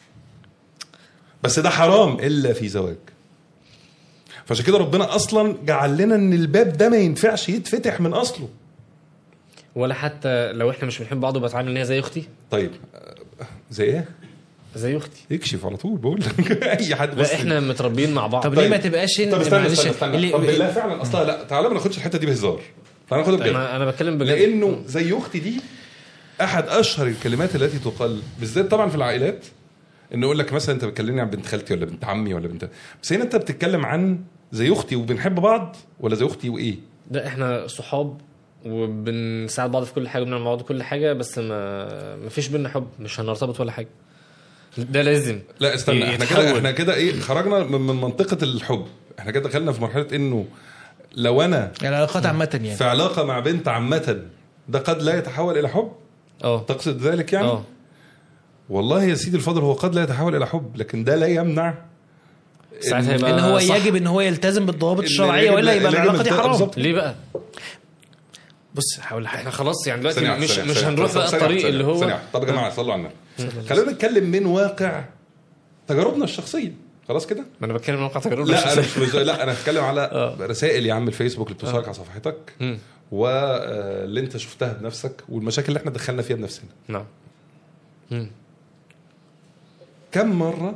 بس ده حرام إلا في زواج فعشان كده ربنا أصلا جعل لنا إن الباب ده ما ينفعش يتفتح من أصله ولا حتى لو احنا مش بنحب بعض وبتعامل ان هي زي اختي طيب آه، زي ايه؟ زي اختي يكشف على طول بقول لك اي حد بص لا احنا متربيين مع بعض طب طيب. ليه ما تبقاش طب استنى معلش، استنى, استنى. اللي- طب بالله فعلا اصلا لا تعالى ما ناخدش الحته دي بهزار تعالى ناخدها بجد انا انا بتكلم بجد لانه زي اختي دي احد اشهر الكلمات التي تقال بالذات طبعا في العائلات انه يقول لك مثلا انت بتكلمني عن بنت خالتي ولا بنت عمي ولا بنت بس هنا انت بتتكلم عن زي اختي وبنحب بعض ولا زي اختي وايه؟ لا احنا صحاب وبنساعد بعض في كل حاجه وبنعمل مع بعض كل حاجه بس ما ما فيش بينا حب مش هنرتبط ولا حاجه ده لازم لا استنى احنا كده يتحول. احنا كده ايه خرجنا من من منطقه الحب احنا كده دخلنا في مرحله انه لو انا يعني العلاقات عامه يعني في علاقه مع بنت عامه ده قد لا يتحول الى حب اه تقصد ذلك يعني؟ اه والله يا سيدي الفاضل هو قد لا يتحول الى حب لكن ده لا يمنع ساعتها يبقى ان هو صح. يجب ان هو يلتزم بالضوابط إن الشرعيه يجب- والا يبقى يجب العلاقه دي الت- حرام بالظبط. ليه بقى؟ بص هقول احنا حاجه خلاص يعني دلوقتي ثانية واحدة، مش ثانية مش واحدة، هنروح ثانية بقى واحدة، الطريق ثانية اللي واحدة، هو ثانية واحدة. طب يا جماعه صلوا على النبي خلينا نتكلم من واقع تجاربنا الشخصيه خلاص كده ما انا بتكلم عن واقع تجارب لا انا مش مش- لا انا هتكلم على رسائل يا عم الفيسبوك اللي بتوصلك على صفحتك مم. واللي انت شفتها بنفسك والمشاكل اللي احنا دخلنا فيها بنفسنا نعم مم. كم مره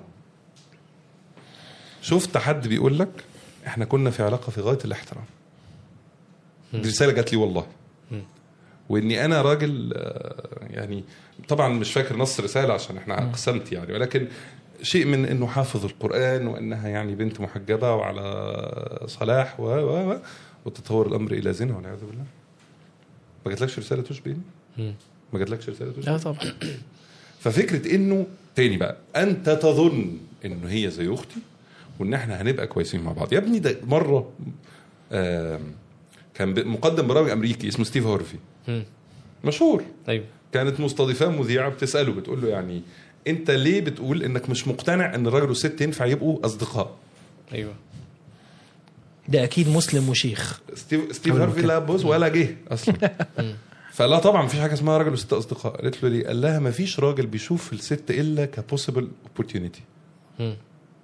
شفت حد بيقول لك احنا كنا في علاقه في غايه الاحترام دي رساله جات لي والله واني انا راجل آه، يعني طبعا مش فاكر نص رساله عشان احنا قسمت يعني ولكن شيء من انه حافظ القران وانها يعني بنت محجبه وعلى صلاح و و و وتطور الامر الى زنا والعياذ بالله ما جاتلكش رساله تشبهني؟ مم. ما جاتلكش رساله تشبه لا طبعا ففكره انه تاني بقى انت تظن انه هي زي اختي وان احنا هنبقى كويسين مع بعض يا ابني ده مره آم، كان ب- مقدم برامج امريكي اسمه ستيف هورفي مم. مشهور ايوه كانت مستضيفاه مذيعه بتساله بتقول له يعني انت ليه بتقول انك مش مقتنع ان الراجل والست ينفع يبقوا اصدقاء ايوه ده اكيد مسلم وشيخ ستيف ستيف حلو هارفي كده. لا بص ولا جه اصلا فلا طبعا مفيش حاجه اسمها راجل وست اصدقاء قالت له ليه قال لها مفيش راجل بيشوف الست الا كبوسيبل اوبورتيونيتي مم.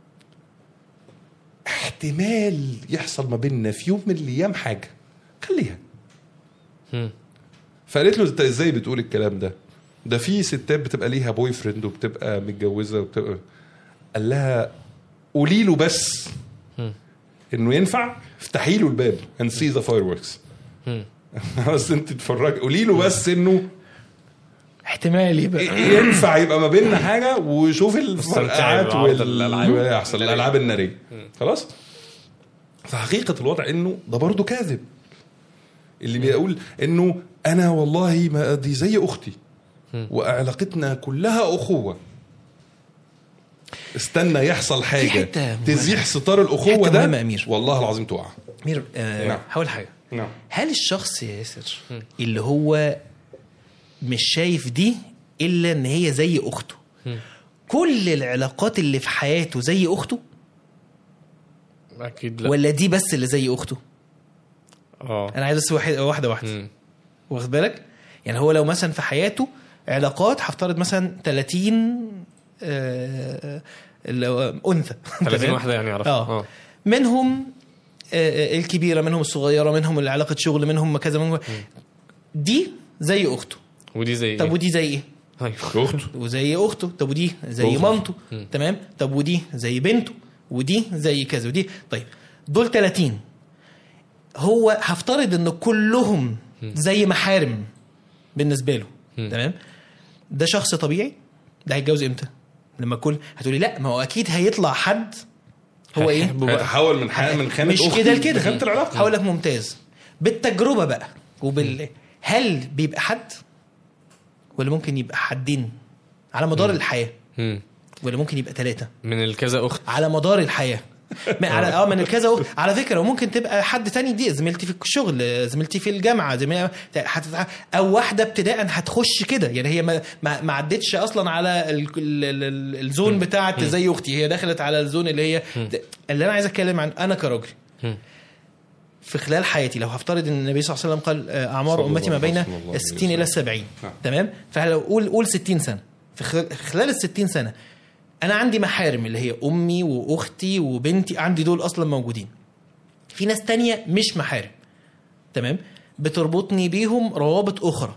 احتمال يحصل ما بيننا في يوم من الايام حاجه خليها مم. فقالت له انت ازاي بتقول الكلام ده ده في ستات بتبقى ليها بوي فريند وبتبقى متجوزه وبتبقى قال لها قولي له بس مم. انه ينفع افتحي له الباب and see the fireworks مم. بس انت تتفرج قولي له بس انه احتمال يبقى ينفع يبقى ما بيننا حاجه وشوف الفرقعات بعرض الألعاب. ويحصل الالعاب الناريه خلاص فحقيقه الوضع انه ده برضه كاذب اللي بيقول انه انا والله ما دي زي اختي وعلاقتنا كلها اخوه استنى يحصل حاجه حتة مهمة. تزيح ستار الاخوه حتة ده مهمة يا أمير. والله العظيم تقع مير آه نعم. هقول حاجه نعم هل الشخص يا ياسر اللي هو مش شايف دي الا ان هي زي اخته كل العلاقات اللي في حياته زي اخته اكيد لا ولا دي بس اللي زي اخته اه انا عايز بس واحد واحده واحده مم. واخد بالك يعني هو لو مثلا في حياته علاقات هفترض مثلا 30 آه، اللي هو انثى 30 تمام؟ واحده يعني اعرفها اه منهم آه، الكبيره منهم الصغيره منهم اللي علاقه شغل منهم كذا منهم دي زي اخته ودي زي طب إيه؟ ودي زي ايه ايوه اخته وزي اخته طب ودي زي أخته. مامته تمام طب ودي زي بنته ودي زي كذا ودي طيب دول 30 هو هفترض ان كلهم زي محارم بالنسبه له تمام ده شخص طبيعي ده هيتجوز امتى لما كل هتقولي لا ما هو اكيد هيطلع حد هو ايه هيحبه بقى. هيتحول من حاجه من خانه مش أختي كده لكده لخانه العلاقه هقول لك ممتاز بالتجربه بقى وبال هل بيبقى حد ولا ممكن يبقى حدين على مدار الحياه مم. ولا ممكن يبقى ثلاثه من الكذا اخت على مدار الحياه ما على اه من الكذا أخت. على فكره وممكن تبقى حد تاني دي زميلتي في الشغل زميلتي في الجامعه زميلتي هتتع... او واحده ابتداء هتخش كده يعني هي ما ما, ما عدتش اصلا على ال... ال... ال... الزون بتاعت زي اختي هي دخلت على الزون اللي هي اللي انا عايز اتكلم عن انا كراجل مم. في خلال حياتي لو هفترض ان النبي صلى الله عليه وسلم قال آه، اعمار صلى امتي ما الله بين عليه وسلم. ال 60 الى ال 70 نعم. تمام فلو قول قول 60 سنه في خلال- خلال ال 60 سنه انا عندي محارم اللي هي امي واختي وبنتي عندي دول اصلا موجودين في ناس تانية مش محارم تمام بتربطني بيهم روابط اخرى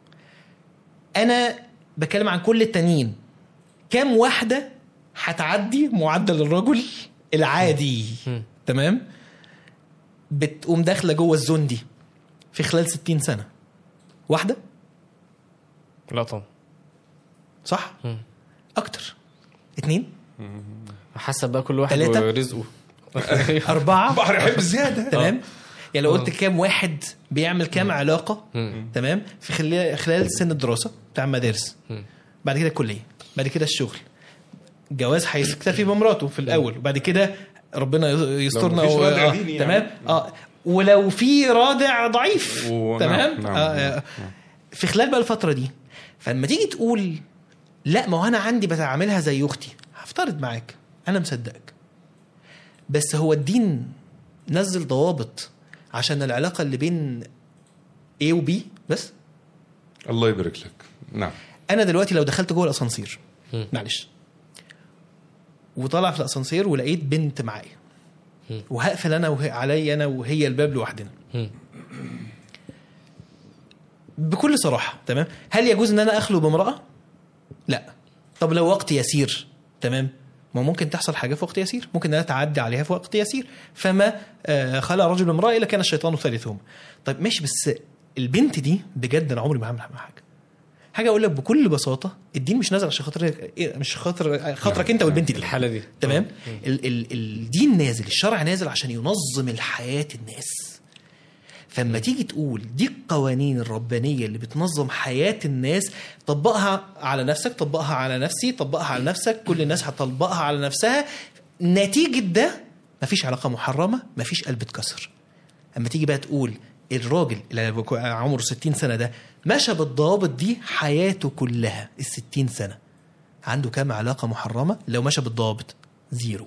انا بتكلم عن كل التانيين كام واحده هتعدي معدل الرجل العادي تمام بتقوم داخله جوه الزون دي في خلال 60 سنه واحده لا طبعا صح اكتر اتنين حسب بقى كل واحد تلاتة؟ ورزقه اربعه بحر يحب زياده تمام يعني لو قلت كام واحد بيعمل كام علاقه تمام في خلال خلال سن الدراسه بتاع المدارس بعد كده الكليه بعد كده الشغل جواز هيكتفي بمراته في الاول وبعد كده ربنا يسترنا مفيش و... رادع آه ديني يعني. تمام اه ولو في رادع ضعيف و- تمام نعم، نعم، آه نعم. آه. في خلال بقى الفتره دي فلما تيجي تقول لا ما هو انا عندي بتعاملها زي اختي هفترض معاك انا مصدقك بس هو الدين نزل ضوابط عشان العلاقه اللي بين A و B بس الله يبارك لك نعم انا دلوقتي لو دخلت جوه الاسانسير مم. معلش وطالع في الاسانسير ولقيت بنت معايا وهقفل انا وهي عليا انا وهي الباب لوحدنا مم. بكل صراحه تمام هل يجوز ان انا اخلو بامراه لا طب لو وقت يسير تمام ما ممكن تحصل حاجه في وقت يسير ممكن ان انا اتعدي عليها في وقت يسير فما آه، خلق رجل امراه الا كان الشيطان ثالثهما طيب ماشي بس البنت دي بجد انا عمري ما هعمل معاها حاجه حاجه اقول لك بكل بساطه الدين مش نازل عشان خاطر إيه، مش خاطر خاطرك انت والبنت دي الحاله دي تمام ال ال الدين نازل الشرع نازل عشان ينظم الحياة الناس فلما تيجي تقول دي القوانين الربانية اللي بتنظم حياة الناس طبقها على نفسك طبقها على نفسي طبقها على نفسك كل الناس هتطبقها على نفسها نتيجة ده مفيش علاقة محرمة مفيش قلب اتكسر اما تيجي بقى تقول الراجل اللي عمره 60 سنة ده مشى بالضوابط دي حياته كلها ال 60 سنة عنده كام علاقة محرمة لو مشى بالضوابط زيرو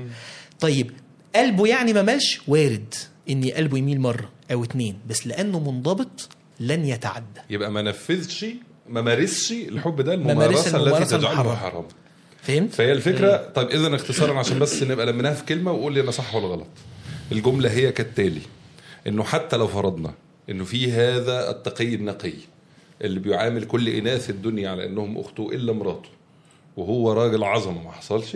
طيب قلبه يعني ما مالش وارد ان قلبه يميل مرة او اتنين بس لانه منضبط لن يتعدى يبقى ما نفذش ما مارسش الحب ده مارس الممارسه التي الممارسة تجعله المحرمة. حرام فهمت؟ فهي الفكره طيب اذا اختصارا عشان بس نبقى لمناها في كلمه وقول لي انا صح ولا غلط الجمله هي كالتالي انه حتى لو فرضنا انه في هذا التقي النقي اللي بيعامل كل اناث الدنيا على انهم اخته الا مراته وهو راجل عظمه ما حصلش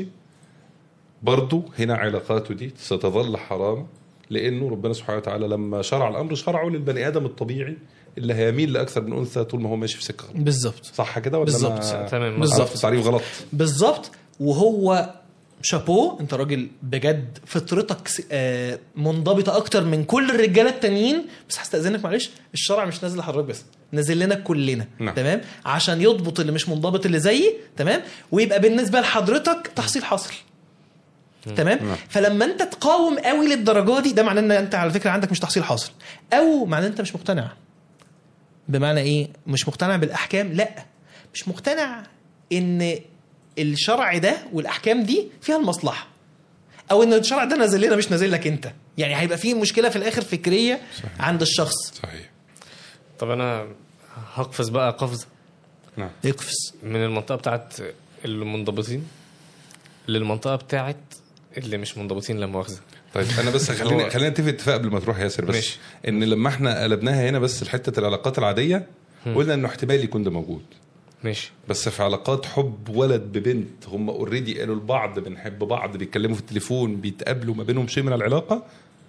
برضه هنا علاقاته دي ستظل حرام لانه ربنا سبحانه وتعالى لما شرع الامر شرعه للبني ادم الطبيعي اللي هيميل لاكثر من انثى طول ما هو ماشي في سكه غلط. بالظبط صح كده ولا بالظبط. أنا تمام. بالظبط. عرفت التعريف غلط بالظبط وهو شابو انت راجل بجد فطرتك س- آه، منضبطه اكتر من كل الرجاله التانيين بس هستاذنك معلش الشرع مش نازل لحضرتك بس نازل لنا كلنا نعم. تمام عشان يضبط اللي مش منضبط اللي زيي تمام ويبقى بالنسبه لحضرتك تحصيل حاصل تمام نعم. فلما انت تقاوم قوي للدرجه دي ده معناه ان انت على فكره عندك مش تحصيل حاصل او معناه ان انت مش مقتنع بمعنى ايه مش مقتنع بالاحكام لا مش مقتنع ان الشرع ده والاحكام دي فيها المصلحه او ان الشرع ده نازل لنا مش نازل لك انت يعني هيبقى فيه مشكله في الاخر فكريه صحيح. عند الشخص صحيح طب انا هقفز بقى قفزه نعم يقفز من المنطقه بتاعت المنضبطين للمنطقه بتاعت اللي مش منضبطين لا مؤاخذه طيب انا بس خلينا هو- خلينا نتفق اتفاق قبل ما تروح ياسر بس ماشي. ان لما احنا قلبناها هنا بس لحته العلاقات العاديه قلنا انه احتمال يكون ده موجود ماشي بس في علاقات حب ولد ببنت هم اوريدي قالوا لبعض بنحب بعض بيتكلموا في التليفون بيتقابلوا ما بينهم شيء من العلاقه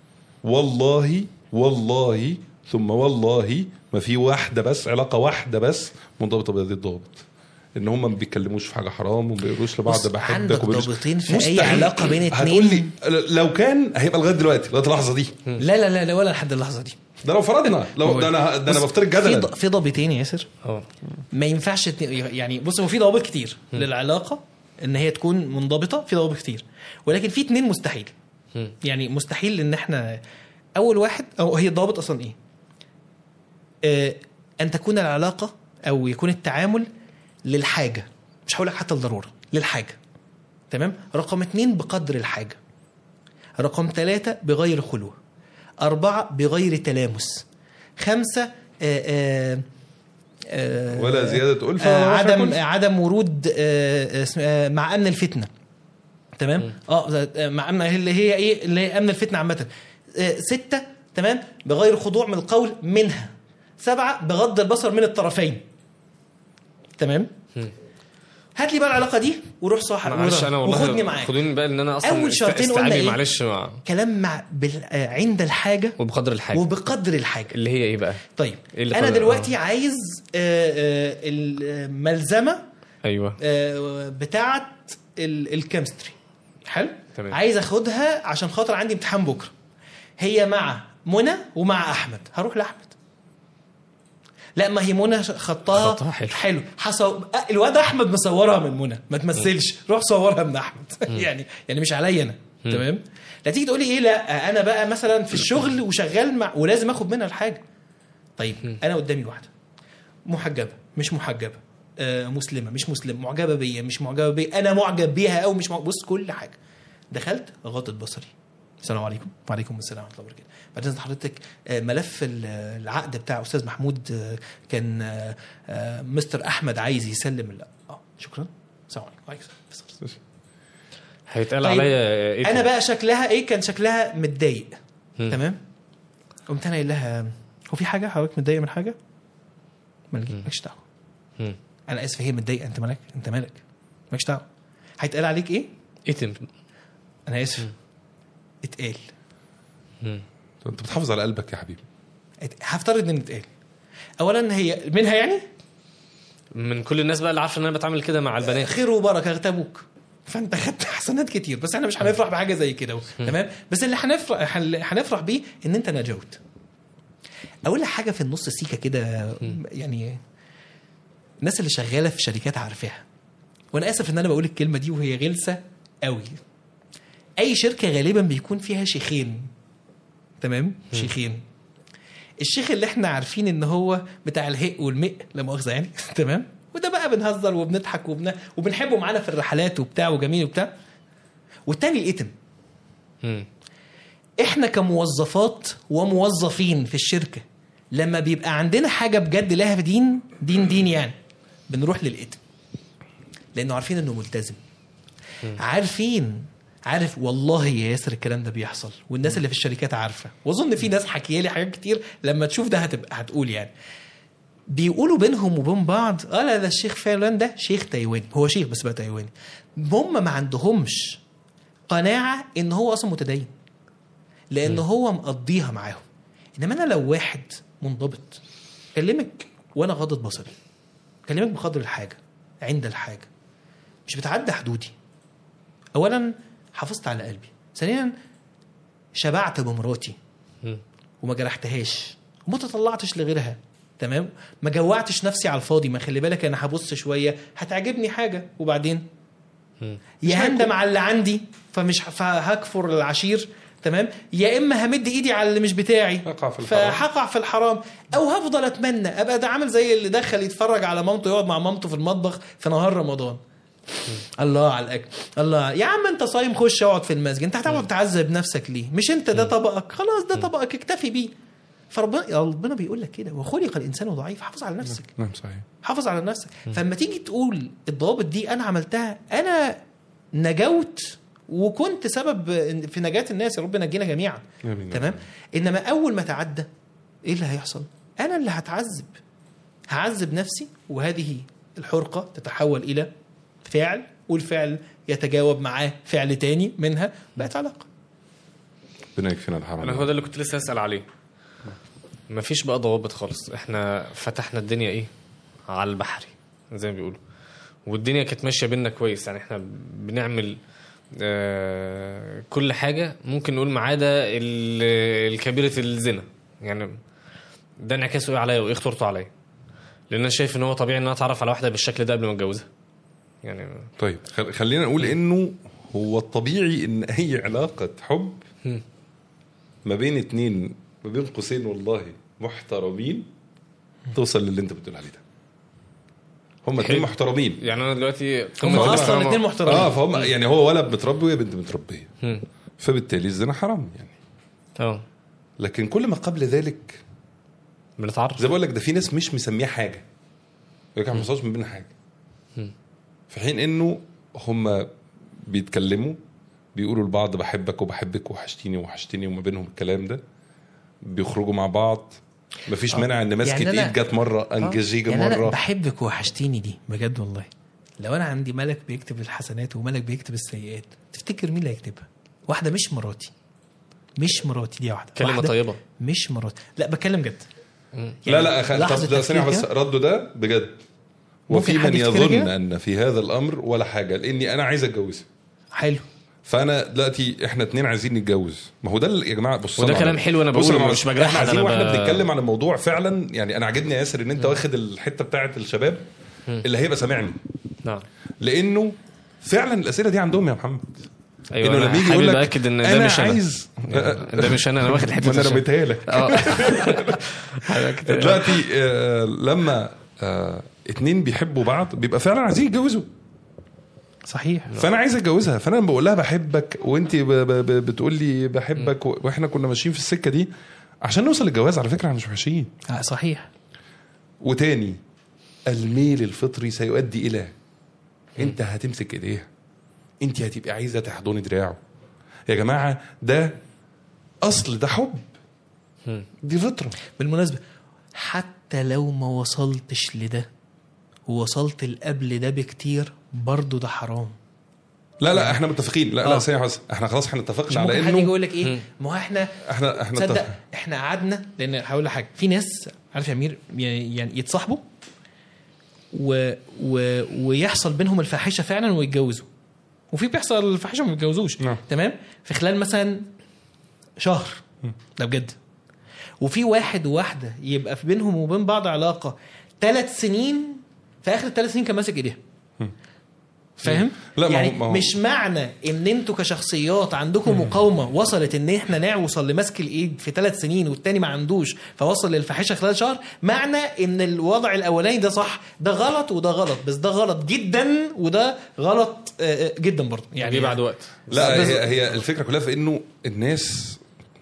والله والله ثم والله ما في واحده بس علاقه واحده بس منضبطه بهذه الضوابط ان هم ما بيتكلموش في حاجه حرام وما بيقولوش لبعض بص، بحبك عندك وبيقولوش- ضابطين في أي مستحيل. علاقة بين هتقول اتنين. لي لو كان هيبقى لغايه دلوقتي لغايه اللحظه دي لا لا لا, لا ولا لحد اللحظه دي ده لو فرضنا لو ده انا ده انا بص، بفترض في جدلا ض- في ضابطين يا ياسر اه ما ينفعش اتنين- يعني بص هو في ضوابط كتير للعلاقه ان هي تكون منضبطه في ضوابط كتير ولكن في اتنين مستحيل مم. يعني مستحيل ان احنا اول واحد او هي الضوابط اصلا ايه؟ آه ان تكون العلاقه او يكون التعامل للحاجه مش هقول لك حتى الضروره للحاجه تمام رقم اتنين بقدر الحاجه رقم ثلاثة بغير خلوة أربعة بغير تلامس خمسة آه آه آه ولا زياده ألفة آه ولا رفع عدم كلفة. عدم ورود آه اسم- آه مع امن الفتنه تمام اه آه، مع امن اللي هي ايه اللي هي امن الفتنه عامه آه سته تمام بغير خضوع من القول منها سبعه بغض البصر من الطرفين تمام هات لي بقى العلاقه دي وروح صاحب معلش انا والله وخدني معاك خدوني بقى ان انا اصلا أول است- شرطين قلنا استيعابي إيه؟ معلش مع كلام مع بال... آه عند الحاجه وبقدر الحاجه وبقدر الحاجه اللي هي ايه بقى طيب إيه اللي انا قدر- دلوقتي عايز آه آه الملزمه ايوه آه، بتاعه ال- الكيمستري حلو تمام. عايز اخدها عشان خاطر عندي امتحان بكره هي مع منى ومع احمد هروح لاحمد لا ما هي منى خطها خطها حلو. حلو حصو... آه، الواد احمد مصورها من منى ما تمثلش روح صورها من احمد يعني يعني مش عليا انا تمام لا تيجي تقولي ايه لا انا بقى مثلا في الشغل وشغال مع ولازم اخد منها الحاجه طيب انا قدامي واحده محجبه مش محجبه آه مسلمه مش مسلمه معجبه بيا مش معجبه بيا انا معجب بيها او مش معجب. بص كل حاجه دخلت غطت بصري السلام عليكم وعليكم السلام ورحمه الله وبركاته بعدين حضرتك آه، ملف ال- العقد بتاع استاذ محمود آه، كان آه، آه، مستر احمد عايز يسلم ال- اه شكرا السلام عليكم وعليكم السلام. هيتقال طيب، عليا ايه انا بقى شكلها ايه كان شكلها متضايق مم. تمام قمت انا قايل لها هو في حاجه حضرتك متضايق من حاجه مالك- مالكش دعوه مم. انا اسف هي متضايقه انت مالك انت مالك مالكش دعوه هيتقال عليك ايه ايه انا اسف اتقال انت بتحافظ على قلبك يا حبيبي ات- هفترض ان اتقال اولا هي منها يعني من كل الناس بقى اللي عارفه ان انا بتعامل كده مع البنات خير وبركه اغتابوك فانت خدت حسنات كتير بس احنا مش هنفرح بحاجه زي كده تمام بس اللي هنفرح اللي هنفرح بيه ان انت نجوت اقول لك حاجه في النص سيكه كده يعني الناس اللي شغاله في شركات عارفاها وانا اسف ان انا بقول الكلمه دي وهي غلسه قوي اي شركه غالبا بيكون فيها شيخين تمام شيخين الشيخ اللي احنا عارفين ان هو بتاع الهق والمق لا مؤاخذه يعني تمام وده بقى بنهزر وبنضحك وبن... وبنحبه معانا في الرحلات وبتاع وجميل وبتاع والتاني الاتم مم. احنا كموظفات وموظفين في الشركه لما بيبقى عندنا حاجه بجد لها دين دين دين يعني بنروح للاتم لانه عارفين انه ملتزم عارفين عارف والله يا ياسر الكلام ده بيحصل والناس اللي في الشركات عارفه واظن في ناس حكيه لي حاجات كتير لما تشوف ده هتبقى هتقول يعني بيقولوا بينهم وبين بعض اه لا ده الشيخ فلان ده شيخ تايواني هو شيخ بس بقى تايواني هم ما عندهمش قناعه ان هو اصلا متدين لان هو مقضيها معاهم انما انا لو واحد منضبط كلمك وانا غاضض بصري كلمك بقدر الحاجه عند الحاجه مش بتعدى حدودي اولا حافظت على قلبي ثانيا شبعت بمراتي مم. وما جرحتهاش وما تطلعتش لغيرها تمام ما جوعتش نفسي على الفاضي ما خلي بالك انا هبص شويه هتعجبني حاجه وبعدين مم. يا هندم على اللي عندي فمش ه- فهكفر العشير تمام يا اما همد ايدي على اللي مش بتاعي هقع في الحرام. فهقع في الحرام او هفضل اتمنى ابقى ده عامل زي اللي دخل يتفرج على مامته يقعد مع مامته في المطبخ في نهار رمضان الله على الاكل الله يا عم انت صايم خش اقعد في المسجد انت هتقعد تعذب نفسك ليه مش انت ده طبقك خلاص ده طبقك اكتفي بيه فربنا ربنا بيقول لك كده وخلق الانسان ضعيف حافظ على نفسك نعم صحيح حافظ على نفسك فلما تيجي تقول الضوابط دي انا عملتها انا نجوت وكنت سبب في نجاة الناس يا رب نجينا جميعا آمين. تمام انما اول ما تعدى ايه اللي هيحصل انا اللي هتعذب هعذب نفسي وهذه الحرقة تتحول الى فعل والفعل يتجاوب معاه فعل تاني منها بقت علاقة ربنا يكفينا الحرام انا هو ده اللي كنت لسه اسال عليه مفيش بقى ضوابط خالص احنا فتحنا الدنيا ايه على البحري زي ما بيقولوا والدنيا كانت ماشيه بينا كويس يعني احنا بنعمل آه كل حاجه ممكن نقول ما عدا ال- الكبيره الزنا يعني ده انعكاسه ايه عليا وايه خطورته عليا لان انا شايف ان هو طبيعي ان انا اتعرف على واحده بالشكل ده قبل ما اتجوزها يعني طيب خل- خلينا نقول انه هو الطبيعي ان اي علاقه حب مم. ما بين اتنين ما بين قوسين والله محترمين توصل للي انت بتقول عليه ده هم اتنين حلو. محترمين يعني انا دلوقتي هم قمة اصلا الاحترام- اتنين محترمين اه فهم يعني هو ولد متربي وهي بنت متربيه مم. فبالتالي الزنا حرام يعني اه لكن كل ما قبل ذلك بنتعرف زي بقول لك ده في ناس مش مسميه حاجه يقول لك ما حصلش من بيننا حاجه مم. في حين انه هم بيتكلموا بيقولوا لبعض بحبك وبحبك وحشتيني وحشتني وما بينهم الكلام ده بيخرجوا مع بعض مفيش مانع ان ماسكه يعني أنا- ايد جت مره انجزيجه يعني انا مره بحبك وحشتيني دي بجد والله لو انا عندي ملك بيكتب الحسنات وملك بيكتب السيئات تفتكر مين اللي هيكتبها واحده مش مراتي مش مراتي دي واحده كلمه واحدة طيبه مش مراتي لا بتكلم جد مم. لا لا خ... لحظة طب لا ثانيه تفكير بس كده. رده ده بجد ممكن وفي حد من يفتكر يظن كده؟ ان في هذا الامر ولا حاجه لاني انا عايز اتجوزها حلو فانا دلوقتي احنا اتنين عايزين نتجوز ما هو ده اللي- يا جماعه بص وده أنا- كلام حلو أنا بص بقوله، أنا مش بجرح احنا حد، عايزين أنا واحنا ب- بنتكلم عن الموضوع فعلا يعني انا عاجبني يا ياسر ان انت واخد الحته بتاعه الشباب اللي هيبقى سامعني نعم لانه فعلا الاسئله دي عندهم يا محمد ايوه انه أنا لما يجي حابب يقول لك اكد ان ده انا مش انا عايز يعني ده مش انا انا واخد حته ما انا الشباب. رميتها لك اه حضرتك- دلوقتي آه، لما آه، اتنين بيحبوا بعض بيبقى فعلا عايزين يتجوزوا صحيح فانا عايز اتجوزها فانا بقول لها بحبك وانت ب- ب- ب- بتقول لي بحبك و- واحنا كنا ماشيين في السكه دي عشان نوصل للجواز على فكره احنا مش وحشين آه، صحيح وتاني الميل الفطري سيؤدي الى انت هتمسك ايديها انت هتبقى عايزه تحضني دراعه يا جماعه ده اصل ده حب دي فطره بالمناسبة حتى لو ما وصلتش لده ووصلت لقبل ده بكتير برضو ده حرام لا لا احنا متفقين لا لا آه. ثانيه واحده احنا خلاص احنا اتفقنا مش على ممكن حد يجي انه يقول لك ايه ما هو احنا احنا احنا تصدق اتفق- احنا قعدنا لان هقول لك حاجه في ناس عارف يا امير يعني يعني يتصاحبوا و... و... ويحصل بينهم الفاحشه فعلا ويتجوزوا وفي بيحصل الفاحشه وما بيتجوزوش نعم. تمام في خلال مثلا شهر ده بجد وفي واحد وواحده يبقى في بينهم وبين بعض علاقه ثلاث سنين في اخر الثلاث سنين كان ماسك ايديها فاهم؟ لا، ما هو- يعني ما هو- مش معنى ان انتوا كشخصيات عندكم مقاومه وصلت ان احنا نوصل لمسك الايد في ثلاث سنين والتاني ما عندوش فوصل للفاحشه خلال شهر معنى ان الوضع الاولاني ده صح ده غلط وده غلط بس ده غلط جدا وده غلط آه، آه، جدا برضه يعني جه بعد وقت لا بس- هي هي الفكره كلها في انه الناس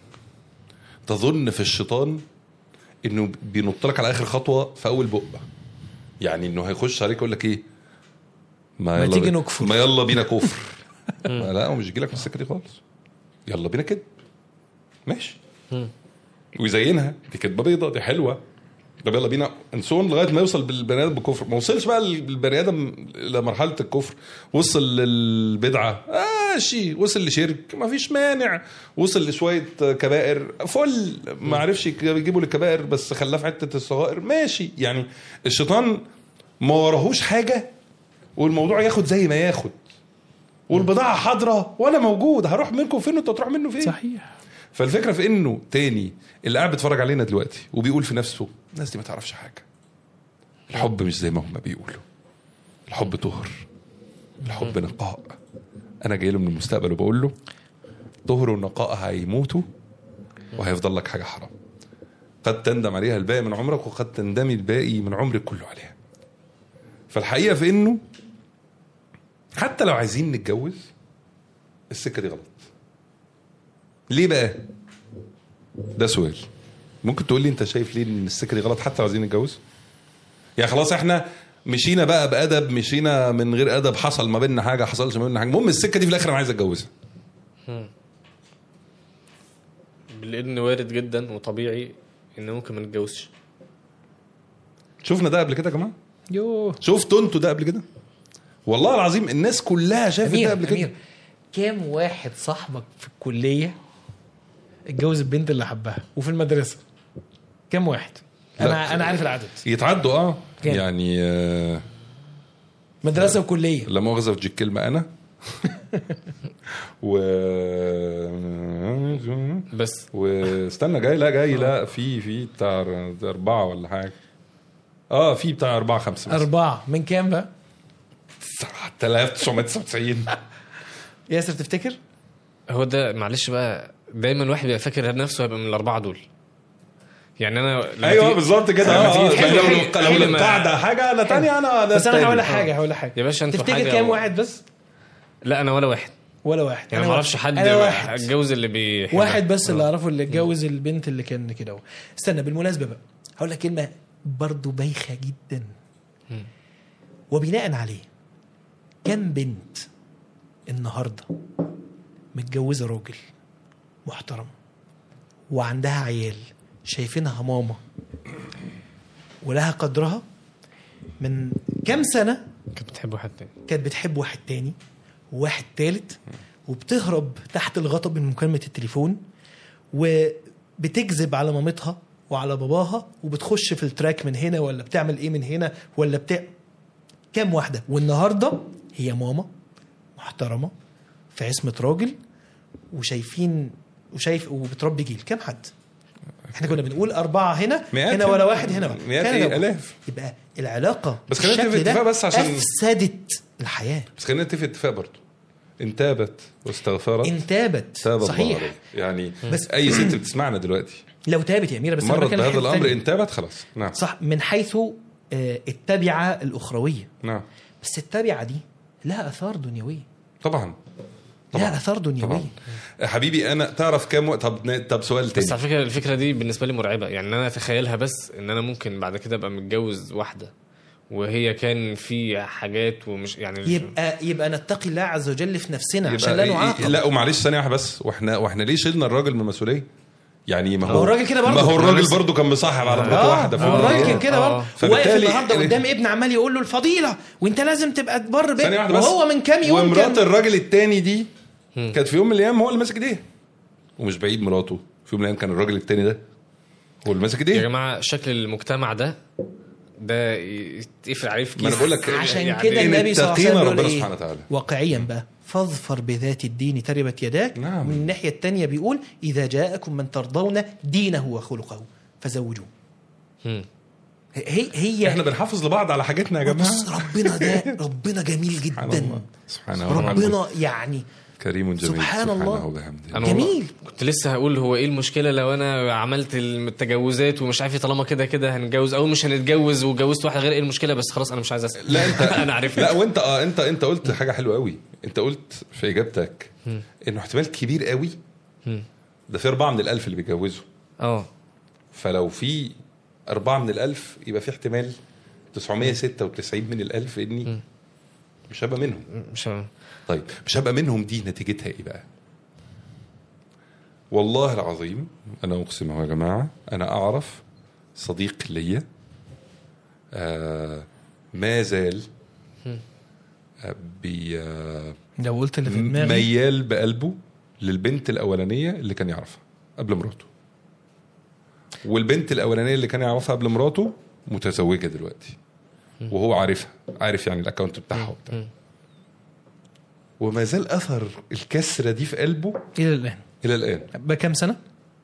تظن في الشيطان انه بينط لك على اخر خطوه في اول بقه يعني انه هيخش عليك يقول لك ايه ما يلا تيجي بي- نكفر. ما يلا بينا كفر ما لا هو مش يجي لك من السكه دي خالص يلا بينا كده ماشي ويزينها دي كدبه بيضه دي حلوه طب يلا بينا انسون لغايه ما يوصل بالبني ادم بالكفر ما وصلش بقى البني ادم لمرحله الكفر وصل للبدعه ماشي وصل لشرك ما فيش مانع وصل لشويه كبائر فل ما عرفش يجيبوا للكبائر بس خلاه في حته الصغائر ماشي يعني الشيطان ما وراهوش حاجه والموضوع ياخد زي ما ياخد والبضاعه حاضره وانا موجود هروح منكم فين وانت تروح منه فين صحيح فالفكره في انه تاني اللي قاعد بيتفرج علينا دلوقتي وبيقول في نفسه الناس دي ما تعرفش حاجه الحب مش زي ما هم بيقولوا الحب طهر الحب نقاء انا جاي له من المستقبل وبقول له طهر ونقاء هيموتوا وهيفضل لك حاجه حرام قد تندم عليها الباقي من عمرك وقد تندمي الباقي من عمرك كله عليها فالحقيقه في انه حتى لو عايزين نتجوز السكه دي غلط ليه بقى؟ ده سؤال ممكن تقول لي انت شايف ليه ان السكه دي غلط حتى لو عايزين نتجوز؟ يعني خلاص احنا مشينا بقى بادب مشينا من غير ادب حصل ما بيننا حاجه حصلش ما بيننا حاجه المهم السكه دي في الاخر انا عايز اتجوزها لان وارد جدا وطبيعي ان ممكن ما نتجوزش شفنا ده قبل كده يا جماعه؟ يوه شفتوا انتوا ده قبل كده؟ والله العظيم الناس كلها شافت ده امير قبل كده امير كام واحد صاحبك في الكليه اتجوز البنت اللي حبها وفي المدرسه كام واحد لا. انا انا عارف العدد يتعدوا اه كام؟ يعني آه مدرسه وكليه لا مؤاخذه في الكلمه انا و بس واستنى جاي لا جاي لا في في بتاع أربعة ولا حاجة اه في بتاع أربعة خمسة مثلا. اربعه من كام بقى 7999 ياسر تفتكر هو ده معلش بقى دايما الواحد بيبقى فاكر نفسه هيبقى من الاربعه دول يعني انا لما ايوه تيجي- بالظبط كده لما اه تيجي آه، تحل لو حاجة- لو حل ما- القاعدة حاجة أنا تانية أنا ده بس انا هقول لك التاني. حاجه هقول لك حاجه يا باشا انتوا تفتكر حاجة كام و- واحد بس لا انا ولا واحد ولا واحد يعني أنا ما اعرفش واحد. حد انا واحد اتجوز اللي بيحبها واحد بس اللي اعرفه اللي اتجوز البنت اللي كان كده اهو استنى بالمناسبه بقى هقول لك كلمه برضه بايخه جدا وبناء عليه كم بنت النهارده متجوزه راجل محترم وعندها عيال شايفينها ماما ولها قدرها من كام سنه كنت بتحب واحد تاني كانت بتحب واحد تاني وواحد تالت وبتهرب تحت الغطا من مكالمة التليفون وبتكذب على مامتها وعلى باباها وبتخش في التراك من هنا ولا بتعمل ايه من هنا ولا بتاع كام واحدة والنهاردة هي ماما محترمة في عصمة راجل وشايفين وشايف وبتربي جيل كام حد احنا كنا بنقول أربعة هنا مئات هنا ولا واحد هنا واحد. مئات كان إيه؟ لو- آلاف. يبقى العلاقة بس خلينا بالشكل نتفق ده اتفاق بس عشان- أفسدت الحياة بس خلينا نتفق اتفاق برضه إن تابت واستغفرت ان تابت تاب الله صحيح عليه. يعني بس- بس أي ست بتسمعنا دلوقتي لو تابت يا اميره بس أنا مرت بتكلم بهذا حتة الأمر تانية. إن تابت خلاص نعم صح من حيث آه، التبعه الاخرويه نعم بس التبعه دي لها اثار دنيويه طبعا لها اثار دنيويه طبعا حبيبي انا تعرف كام وقت طب طب سؤال بس تاني على فكره الفكره دي بالنسبه لي مرعبه يعني انا اتخيلها بس ان انا ممكن بعد كده ابقى متجوز واحده وهي كان في حاجات ومش يعني يبقى يبقى نتقي الله عز وجل في نفسنا يبقى عشان لا إيه- نعاقب لا ومعلش ثانيه واحده بس واحنا واحنا ليه شلنا الراجل من المسؤوليه؟ يعني ما ما هو هو الراجل كده برضه. ما هو الراجل بس- برضه كان مصاحب على مراته اه واحده هو الراجل كان فوق كده آه. برضه واقف فبالتالي النهارده يعني- قدام ابن عمال يقول له الفضيله وانت لازم تبقى تبر بيه ثانيه واحده بس وهو من كام يوم ومرات كان الراجل التاني دي كانت في يوم من الايام هو اللي ماسك ايديها ومش بعيد مراته في يوم من الايام كان الراجل التاني ده هو اللي ماسك يا ايديها جماعه شكل المجتمع ده ده يتقفل عليه في ما انا بقول لك عشان يعني كده إن النبي صلى الله عليه اتقينا وسلم ربنا بيقول سبحانه ايه وتعالى. واقعيا بقى فاظفر بذات الدين تربت يداك نعم. من الناحيه الثانيه بيقول اذا جاءكم من ترضون دينه وخلقه فزوجوه مم. هي هي احنا بنحافظ لبعض على حاجاتنا يا جماعه بص ربنا ده ربنا جميل سبحان جدا الله سبحان الله ربنا يعني كريم جميل سبحان الله. سبحانه وبحمده أنا جميل. كنت لسه هقول هو ايه المشكله لو انا عملت التجوزات ومش عارف إيه، طالما كده كده هنتجوز او مش هنتجوز وجوزت واحده غير ايه المشكله بس خلاص انا مش عايز اسال لا انت انا عارف لا وانت اه انت انت قلت حاجه حلوه قوي انت قلت في اجابتك انه احتمال كبير قوي ده في اربعه من الالف اللي بيتجوزوا اه فلو في أربعة من الألف يبقى في احتمال 996 من الألف إني مش هبقى منهم مش ه- طيب مش هبقى منهم دي نتيجتها إيه بقى والله العظيم أنا أقسم أهو يا جماعة أنا أعرف صديق ليا آه ما زال آه بي آه لو قلت اللي في دماغي ميال بقلبه للبنت الاولانيه اللي كان يعرفها قبل مراته والبنت الاولانيه اللي كان يعرفها قبل مراته متزوجه دلوقتي وهو عارفها عارف يعني الاكونت بتاعها وبتاع وما زال اثر الكسره دي في قلبه الى الان الى الان بكام سنه؟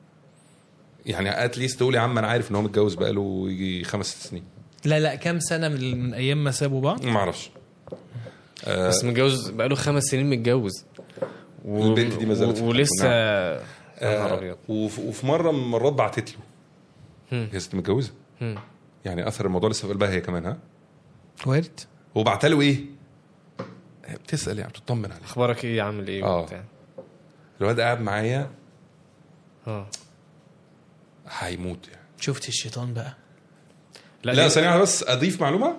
يعني اتليست تقول يا عم انا عارف ان هو متجوز بقاله يجي خمس ست سنين لا لا كام سنه من, من ايام ما سابوا بعض؟ ما اعرفش آه بس متجوز بقاله خمس سنين متجوز و... البنت دي ما زالت في و... حياته، ولسه نعم. يا نهار آه ابيض وف- وفي مره من المرات بعتت له هم. هي ست متجوزه هم. يعني اثر الموضوع لسه في قلبها هي كمان ها وارد وبعت له ايه؟ هي بتسال يعني بتطمن عليه اخبارك ايه عامل ايه آه. وبتاع الواد قاعد معايا اه هيموت يعني شفت الشيطان بقى لا دي- ثانيه واحدة بس اضيف معلومه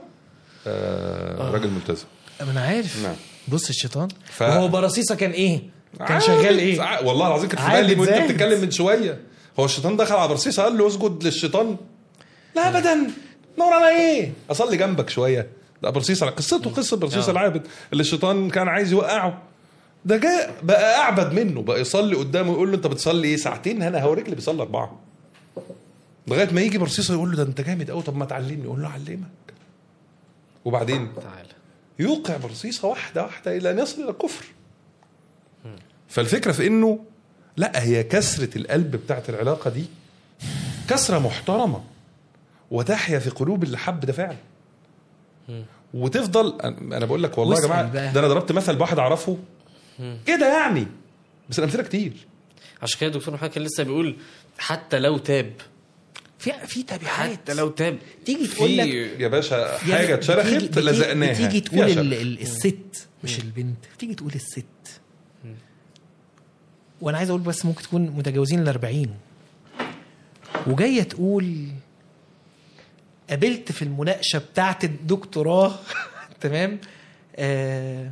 آه راجل ملتزم أما انا عارف نعم. بص الشيطان ف- وهو برصيصه كان ايه؟ كان عابد. شغال ايه؟ ع- والله العظيم كان في عابد بالي وانت زاهد. بتتكلم من شويه هو الشيطان دخل على برصيصه قال له اسجد للشيطان لا ابدا نور على ايه؟ اصلي جنبك شويه ده برصيصه قصته قصه برصيصه آه. العابد اللي الشيطان كان عايز يوقعه ده جاء بقى اعبد منه بقى يصلي قدامه يقول له انت بتصلي ايه ساعتين انا هوريك اللي بيصلي اربعه لغايه ما يجي برصيصه يقول له ده انت جامد قوي طب ما تعلمني يقول له اعلمك وبعدين تعالى يوقع برصيصة واحدة واحدة إلى أن يصل إلى الكفر فالفكرة في إنه لا هي كسرة القلب بتاعت العلاقة دي كسرة محترمة وتحيا في قلوب اللي حب ده فعلا وتفضل أنا بقول لك والله يا واسأل جماعة بقى. ده أنا ضربت مثل بواحد أعرفه كده يعني بس الأمثلة كتير عشان كده الدكتور محمد كان لسه بيقول حتى لو تاب في في تبعات حتى لو تاب تيجي تقول لك في يا باشا يعني حاجة بتيجي- اتشرخت بتيجي- لزقناها بتيجي فيها تقول شرخ. ال- ال- الست مش البنت بتيجي تقول الست وانا عايز اقول بس ممكن تكون متجاوزين ال 40 وجايه تقول قابلت في المناقشه بتاعت الدكتوراه تمام آه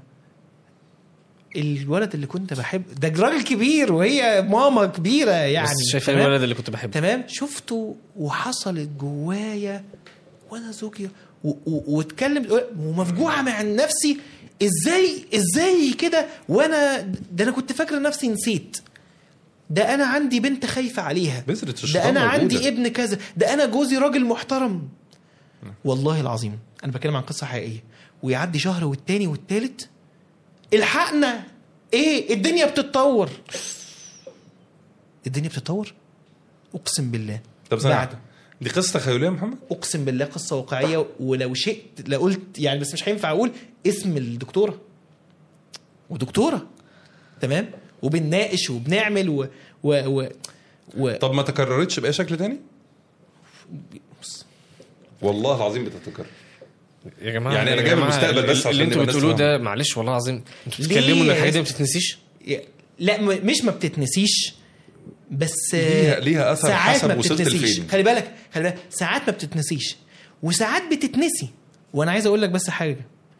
الولد اللي كنت بحب ده راجل كبير وهي ماما كبيره يعني بس شايفه تمام؟ الولد اللي كنت بحبه تمام شفته وحصلت جوايا وانا زوجي و- و- واتكلم ومفجوعه مع نفسي ازاي ازاي كده وانا ده انا كنت فاكره نفسي نسيت ده انا عندي بنت خايفه عليها بذرة ده الشيطان انا موجودة. عندي ابن كذا ده انا جوزي راجل محترم والله العظيم انا بتكلم عن قصه حقيقيه ويعدي شهر والتاني والتالت الحقنا ايه الدنيا بتتطور الدنيا بتتطور اقسم بالله طب ثانية بعد واحدة. دي قصة تخيلية يا محمد؟ اقسم بالله قصه واقعيه ولو شئت لقلت يعني بس مش هينفع اقول اسم الدكتوره ودكتوره تمام وبنناقش وبنعمل و, و, و, و طب ما تكررتش بأي شكل تاني؟ والله العظيم بتتكرر يا جماعه يعني أنا يا جاي من جماعة، المستقبل بس اللي عشان انتوا نبقى ناس بتقولوه فاهمة. ده معلش والله العظيم انتوا ليه بتتكلموا ان يا الحاجات دي ما ياسر؟ بتتنسيش لا م- مش ما بتتنسيش بس ليها- ليها أثر ساعات حسب ما وصلت بتتنسيش لفين. خلي بالك خلي بالك ساعات ما بتتنسيش وساعات بتتنسي وانا عايز اقول لك بس حاجه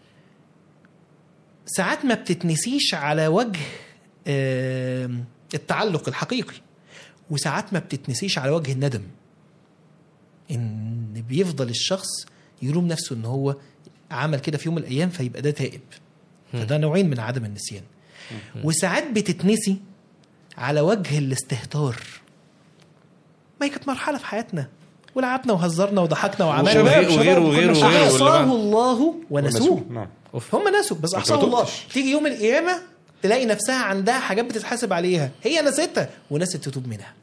ساعات ما بتتنسيش على وجه آم، التعلق الحقيقي وساعات ما بتتنسيش على وجه الندم ان بيفضل الشخص يلوم نفسه ان هو عمل كده في يوم من الايام فيبقى ده تائب فده نوعين من عدم النسيان وساعات بتتنسي على وجه الاستهتار ما هي كانت مرحله في حياتنا ولعبنا وهزرنا وضحكنا وعملنا وغير- شباب، وغير- كنا وغير- شباب. وغير- واللي احصاه بعد- الله ونسوه نعم هم نسوا بس ما احصاه الله تبتش. تيجي يوم القيامه تلاقي نفسها عندها حاجات بتتحاسب عليها هي نسيتها ونست تتوب منها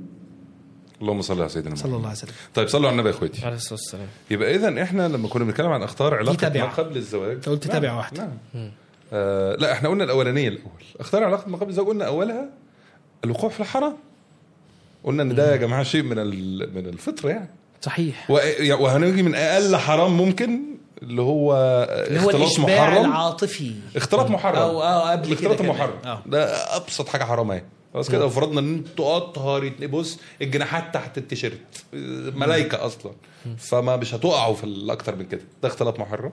اللهم صل على سيدنا صلى محمد الله عليه وسلم طيب صلوا على النبي يا اخواتي عليه الصلاه والسلام يبقى اذا احنا لما كنا بنتكلم عن اختار علاقه تبعة. ما قبل الزواج أنت قلت نعم، تبعة واحدة. نعم آه لا احنا قلنا الاولانيه الاول اختار علاقه ما قبل الزواج قلنا اولها الوقوع في الحرام قلنا ان ده يا جماعه شيء من ال- من الفطره يعني صحيح و- وهنيجي من اقل حرام ممكن اللي هو اللي هو اختلاط الاشباع محرم العاطفي اختلاط محرم أو- أو قبل كده الاختلاط كمان. محرم آه. ده ابسط حاجه حرام اهي خلاص كده فرضنا ان انتوا اطهر اتنين- بص الجناحات تحت التيشيرت ملايكه اصلا فما مش هتقعوا في الاكتر من كده ده اختلاط محرم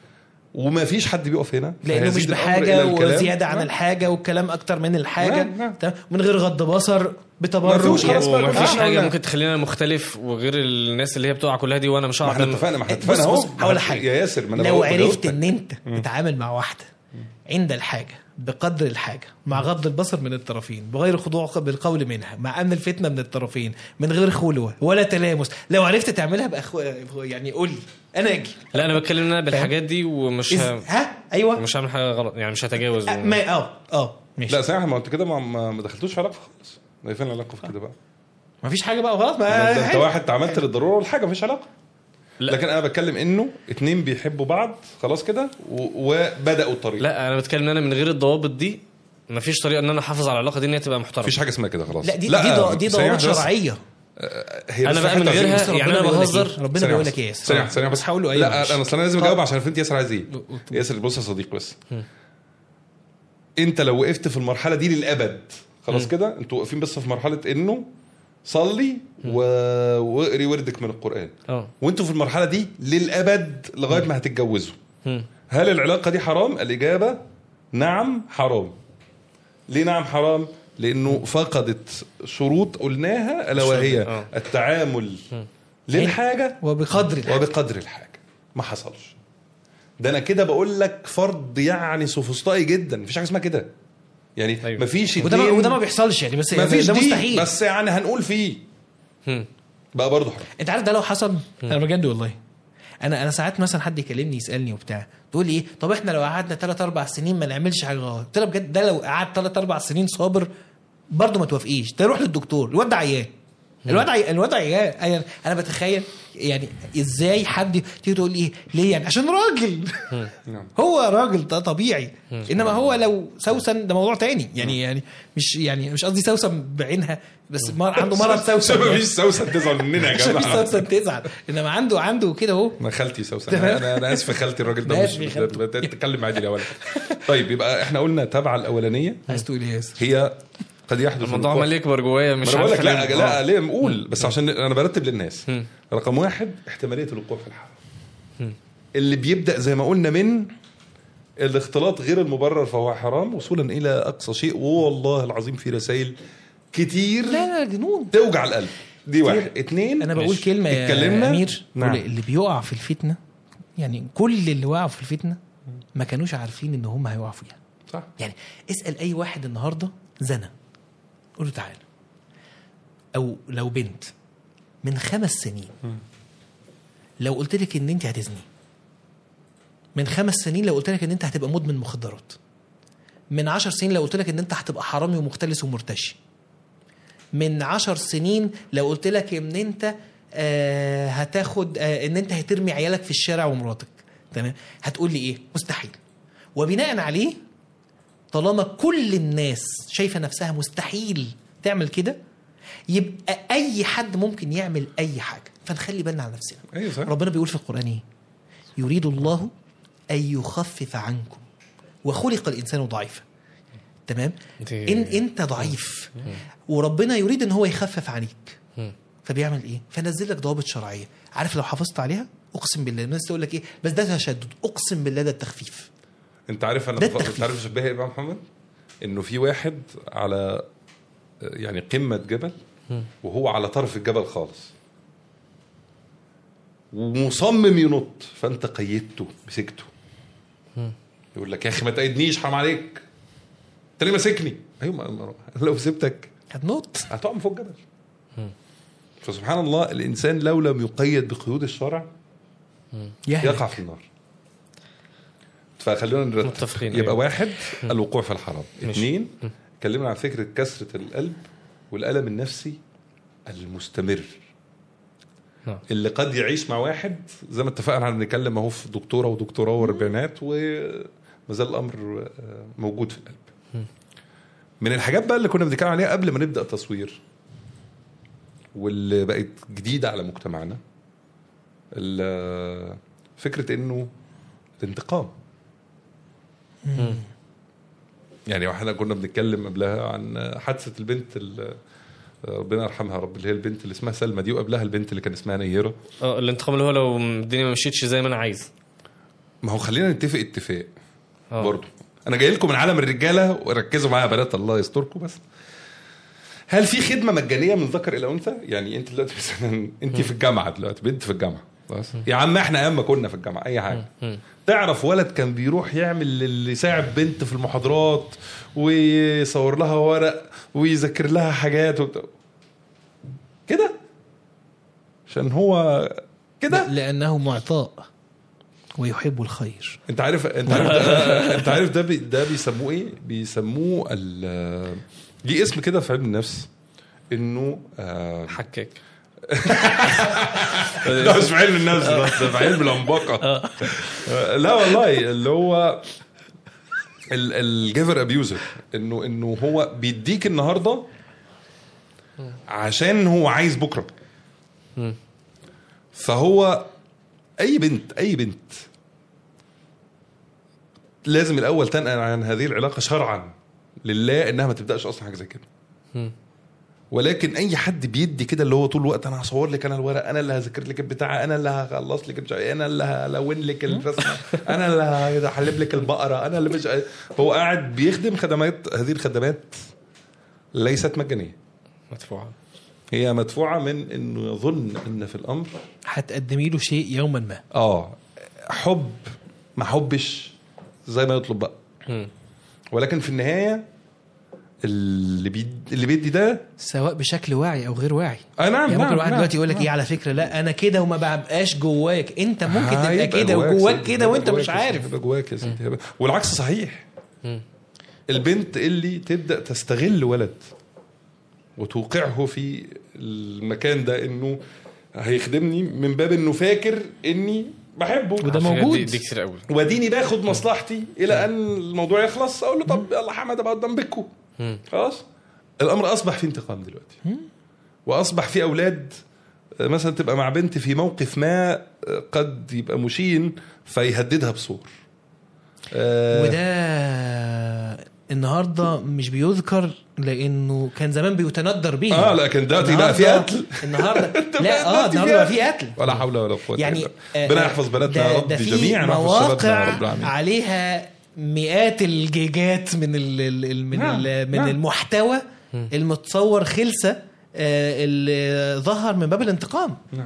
وما فيش حد بيقف هنا لانه مش فيزيد الأمر بحاجه إلى الكلام. وزياده عن نعم. الحاجه والكلام اكتر من الحاجه نعم، نعم. تمام؟ من غير غض بصر ما بتبرج فيهوش خلاص بقى. وما كنا فيش احنا حاجه قلنا. ممكن تخلينا مختلف وغير الناس اللي هي بتقع كلها دي وانا مش ما هعرف احنا اتفقنا ما احنا بص اتفقنا اهو بص هقول لك حاجه يا ياسر ما انا لو بقول- عرفت بجاوبك. ان انت تتعامل مع واحده عند الحاجه بقدر الحاجه مع غض البصر من الطرفين بغير خضوع بالقول منها مع امن الفتنه من الطرفين من غير خلوه ولا تلامس لو عرفت تعملها بأخو... يعني قول لي انا اجي لا انا بتكلم انا بالحاجات دي ومش إز... ه... ها ايوه مش هعمل حاجه غلط يعني مش هتجاوز أه، ما اه اه ماشي لا صحيح ما انت كده ما, ما ما دخلتوش في علاقه خالص ما فين العلاقه في كده بقى ما فيش حاجه بقى غلط ما ده انت حلو. واحد عملت للضروره والحاجه مفيش علاقه لا. لكن انا بتكلم انه اتنين بيحبوا بعض خلاص كده و- وبداوا الطريق لا انا بتكلم ان انا من غير الضوابط دي مفيش طريقه ان انا احافظ على العلاقه دي ان هي تبقى محترمه مفيش حاجه اسمها كده خلاص لا دي دي ض- دي ثانية ضوابط واحدة بس. شرعيه هي أنا بس بقى في من حتة غيرها عايزين- يعني ربنا أنا بيقول لك بهزر. إيه؟ ربنا ثانية بيقول واحدة. لك ايه يا ثانية ثانية بس هقول له ايه لا معلش. انا اصل انا لازم طب. اجاوب عشان فهمت ياسر عايز ايه ياسر بص يا صديقي بس انت لو وقفت في المرحله دي للابد خلاص كده انتوا واقفين بس في مرحله انه صلي و... واقري وردك من القران اه وانتوا في المرحله دي للابد لغايه ما هتتجوزوا مم. هل العلاقه دي حرام الاجابه نعم حرام ليه نعم حرام لانه فقدت شروط قلناها الا وهي آه. التعامل للحاجه وبقدر الحاجة. وبقدر الحاجه ما حصلش ده انا كده بقول لك فرض يعني سوفسطائي جدا مفيش حاجه اسمها كده يعني أيوة. مفيش وده ما اتنين- وده ما بيحصلش يعني بس مفيش ده دي مستحيل بس يعني هنقول فيه مم. بقى برضه حرام انت عارف ده لو حصل انا بجد والله انا انا ساعات مثلا حد يكلمني يسالني وبتاع تقول لي ايه طب احنا لو قعدنا 3 4 سنين ما نعملش حاجه غلط قلت لها بجد ده لو قعد 3 4 سنين صابر برضه ما توافقيش ده روح للدكتور الواد ده عيان الواد عي... الواد عيان انا انا بتخيل يعني ازاي حد تيجي تقول لي ايه ليه يعني عشان راجل نعم هو راجل ده طبيعي انما هو لو سوسن ده موضوع تاني يعني يعني مش يعني مش قصدي سوسن بعينها بس مر... عنده مرض سوسن يعني. مفيش سوسن تزعل مننا يا عشان مش جماعه سوسن تزعل انما عنده عنده كده اهو ما خالتي سوسن تمام. انا انا اسف يا خالتي الراجل ده ماشي مش يا خالته. بتتكلم عادي يا ولد طيب يبقى احنا قلنا تبع الاولانيه عايز تقول ايه يا ياسر؟ هي قد يحدث الموضوع الوقوع. عمال يكبر جوايا ما مش انا بقول عارف لك لا أنام. لا آه. ليه نقول بس عشان انا برتب للناس مم. رقم واحد احتماليه الوقوع في الحرام اللي بيبدا زي ما قلنا من الاختلاط غير المبرر فهو حرام وصولا الى اقصى شيء والله العظيم في رسائل كتير لا لا جنون توجع القلب دي واحد اتنين انا بقول ماشي. كلمه يا اتكلمنا امير نعم. بقول اللي بيقع في الفتنه يعني كل اللي وقعوا في الفتنه ما كانوش عارفين ان هم هيقعوا فيها صح يعني اسال اي واحد النهارده زنى قول له تعالى او لو بنت من خمس سنين لو قلت لك ان انت هتزني من خمس سنين لو قلت لك ان انت هتبقى مدمن مخدرات من عشر سنين لو قلت لك ان انت هتبقى حرامي ومختلس ومرتشي من عشر سنين لو قلت لك ان انت آه هتاخد آه ان انت هترمي عيالك في الشارع ومراتك تمام هتقول لي ايه مستحيل وبناء عليه طالما كل الناس شايفه نفسها مستحيل تعمل كده يبقى اي حد ممكن يعمل اي حاجه فنخلي بالنا على نفسنا ايوه صح ربنا بيقول في القران ايه يريد الله ان يخفف عنكم وخلق الانسان ضعيفا تمام دي- ان انت ضعيف وربنا يريد ان هو يخفف عليك مم. فبيعمل ايه فنزل لك ضوابط شرعيه عارف لو حافظت عليها اقسم بالله الناس تقول لك ايه بس ده تشدد اقسم بالله ده التخفيف انت عارف انا ده بف- التخفيف. انت عارف اشبهها ايه بقى يا محمد؟ انه في واحد على يعني قمه جبل وهو على طرف الجبل خالص ومصمم ينط فانت قيدته مسكته يقول لك يا اخي ما تقيدنيش حرام عليك انت ليه ماسكني؟ ايوه ما- ما- لو سبتك هتنط هتقع من فوق الجبل فسبحان الله الانسان لو لم يقيد بقيود الشرع يهلك. يقع في النار فخلونا نرتب متفقين، يبقى أيوة. واحد الوقوع في الحرام ماشي. اثنين اتكلمنا عن فكره كسره القلب والالم النفسي المستمر نعم. اللي قد يعيش مع واحد زي ما اتفقنا على نتكلم اهو في دكتوره ودكتوراه وربعينات وما زال الامر آه، موجود في القلب من الحاجات بقى اللي كنا بنتكلم عليها قبل ما نبدا تصوير واللي بقت جديده على مجتمعنا ال- فكره انه الانتقام يعني احنا كنا بنتكلم قبلها عن حادثه البنت ال- ربنا يرحمها يا رب اللي هي البنت اللي اسمها سلمى دي وقبلها البنت اللي كان اسمها نيره اه الانتقام اللي هو لو الدنيا ما مشيتش زي ما انا عايز ما هو خلينا نتفق اتفاق اه برضه انا جاي لكم من عالم الرجاله وركزوا معايا يا بنات الله يستركم بس هل في خدمه مجانيه من ذكر الى انثى يعني انت دلوقتي مثلا انت في الجامعه دلوقتي بنت في الجامعه خلاص يا عم احنا ايام ما كنا في الجامعه اي حاجه مم. تعرف ولد كان بيروح يعمل اللي يساعد بنت في المحاضرات ويصور لها ورق ويذاكر لها حاجات وبتاع. كده عشان هو كده لانه معطاء ويحب الخير انت عارف انت عارف ده انت عارف ده بي ده بيسموه ايه؟ بيسموه ال ليه اسم كده في علم النفس انه آه حكاك ده مش في علم النفس ده ده في علم الانباقه آه، لا والله اللي هو الجيفر ابيوزر انه انه هو بيديك النهارده عشان هو عايز بكره مم. فهو اي بنت اي بنت لازم الاول تنقل عن هذه العلاقه شرعا لله انها ما تبداش اصلا حاجه زي كده مم. ولكن اي حد بيدي كده اللي هو طول الوقت انا هصور لك انا الورق انا اللي هذاكر لك البتاع انا اللي هخلص لك مش عارف إيه، انا اللي هلون لك الرسمه انا اللي هحلب لك البقره انا اللي مش عارف- هو قاعد بيخدم خدمات هذه الخدمات ليست مجانيه مدفوعه هي مدفوعه من انه يظن ان في الامر هتقدمي له شيء يوما ما اه حب ما حبش زي ما يطلب بقى مم. ولكن في النهايه اللي بيدي اللي بيدي ده سواء بشكل واعي او غير واعي آه نعم يعني نعم ممكن واحد نعم دلوقتي يقول لك نعم. ايه على فكره لا انا كده وما ببقاش جواك انت ممكن تبقى هيبقى كده جواك وجواك سيدي، كده وانت هيبقى مش جواك يا سيدي، عارف هيبقى جواك يا سيدي هيبقى- والعكس صحيح مم. البنت اللي تبدا تستغل ولد وتوقعه في المكان ده انه هيخدمني من باب انه فاكر اني بحبه وده على فكرة موجود. دي, دي كتير قوي واديني باخد مصلحتي الى ان الموضوع يخلص اقول له طب يلا حمد بقى قدام بكو مم. خلاص الامر اصبح فيه انتقام دلوقتي واصبح في اولاد آه، مثلا تبقى مع بنت في موقف ما آه، قد يبقى مشين فيهددها بصور آه، وده النهارده مش بيذكر لانه كان زمان بيتندر بيه اه لكن دلوقتي بقى في النهاردة- قتل النهارده لا اه دلوقتي النهارده بقى في قتل ولا حول ولا قوه يعني إلا آه، بالله. ربنا يحفظ بلدنا يا ده- رب ده في جميعا ويحفظ شبابنا يا رب مواقع العالمين عليها مئات الجيجات من ال ال ال من نعم، ال من نعم. المحتوى المتصور خلسه آه، اللي ظهر من باب الانتقام نعم.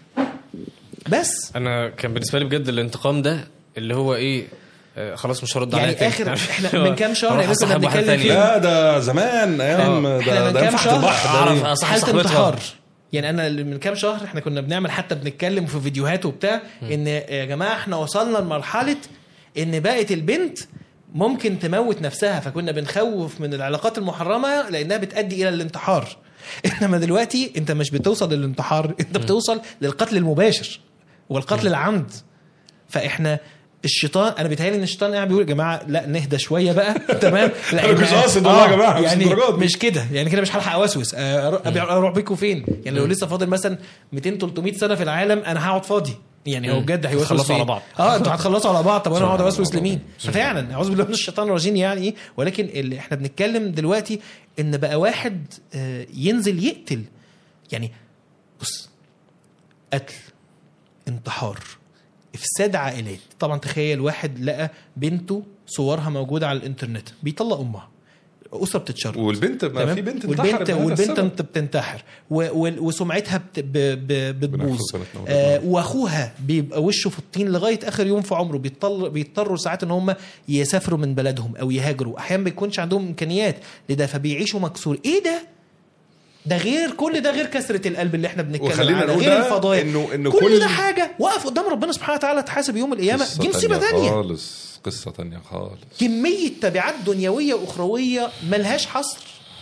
بس انا كان بالنسبه لي بجد الانتقام ده اللي هو ايه آه خلاص مش هرد يعني عليها تاني. آخر- عارف؟ إحنا اللي هو من كام شهر أروح يعني كنا أصاحب واحدة بنتكلم تانية. فيه. لا ده زمان ايام آه، إحنا ده من ده كام ينفع شهر البحر ده أعرف إيه؟ أصاحب حاله صاحبتها. انتحار يعني انا من كام شهر احنا كنا بنعمل حتى بنتكلم في فيديوهات وبتاع ان يا جماعه احنا وصلنا لمرحله ان بقت البنت ممكن تموت نفسها فكنا بنخوف من العلاقات المحرمه لانها بتؤدي الى الانتحار انما دلوقتي انت مش بتوصل للانتحار انت بتوصل للقتل المباشر والقتل العمد فاحنا الشيطان انا بيتهيألي ان الشيطان قاعد بيقول يا جماعه لا نهدى شويه بقى تمام أنا مش قاصد والله يا جماعة، مش يعني الدرجات دي. مش كده يعني كده مش هلحق اوسوس آه، أروح- أبي- اروح بيكم فين يعني لو لسه فاضل مثلا 200 300 سنه في العالم انا هقعد فاضي يعني هو مم. بجد هيوسوس هتخلصوا في على إيه؟ بعض. اه انتوا هتخلصوا على بعض طب انا سبحان هقعد الله. اوسوس لمين ففعلا اعوذ بالله من الشيطان الرجيم يعني ايه ولكن اللي احنا بنتكلم دلوقتي ان بقى واحد آه، ينزل يقتل يعني بص قتل انتحار افساد عائلات طبعا تخيل واحد لقى بنته صورها موجوده على الانترنت بيطلق امها اسره بتتشرد والبنت ما تمام؟ في بنت والبنت انتحرت بهذا والبنت السبب. انت بتنتحر و- و- وسمعتها بت ب ب بتبوظ يحفظ بناتنا وولادنا. آه واخوها بيبقى وشه في الطين لغايه اخر يوم في عمره بيضطر بيضطروا ساعات ان هم يسافروا من بلدهم او يهاجروا احيانا ما بيكونش عندهم امكانيات لده فبيعيشوا مكسور ايه ده ده غير كل ده غير كسره القلب اللي احنا بنتكلم وخلينا عنها نقول غير بقى الفضايح إنه- إنه كل, كل- ده حاجه وقف قدام ربنا سبحانه وتعالى تحاسب يوم القيامه قصة دي مصيبه تانية خالص قصة تانية خالص كمية تبعات دنيوية وأخروية ملهاش حصر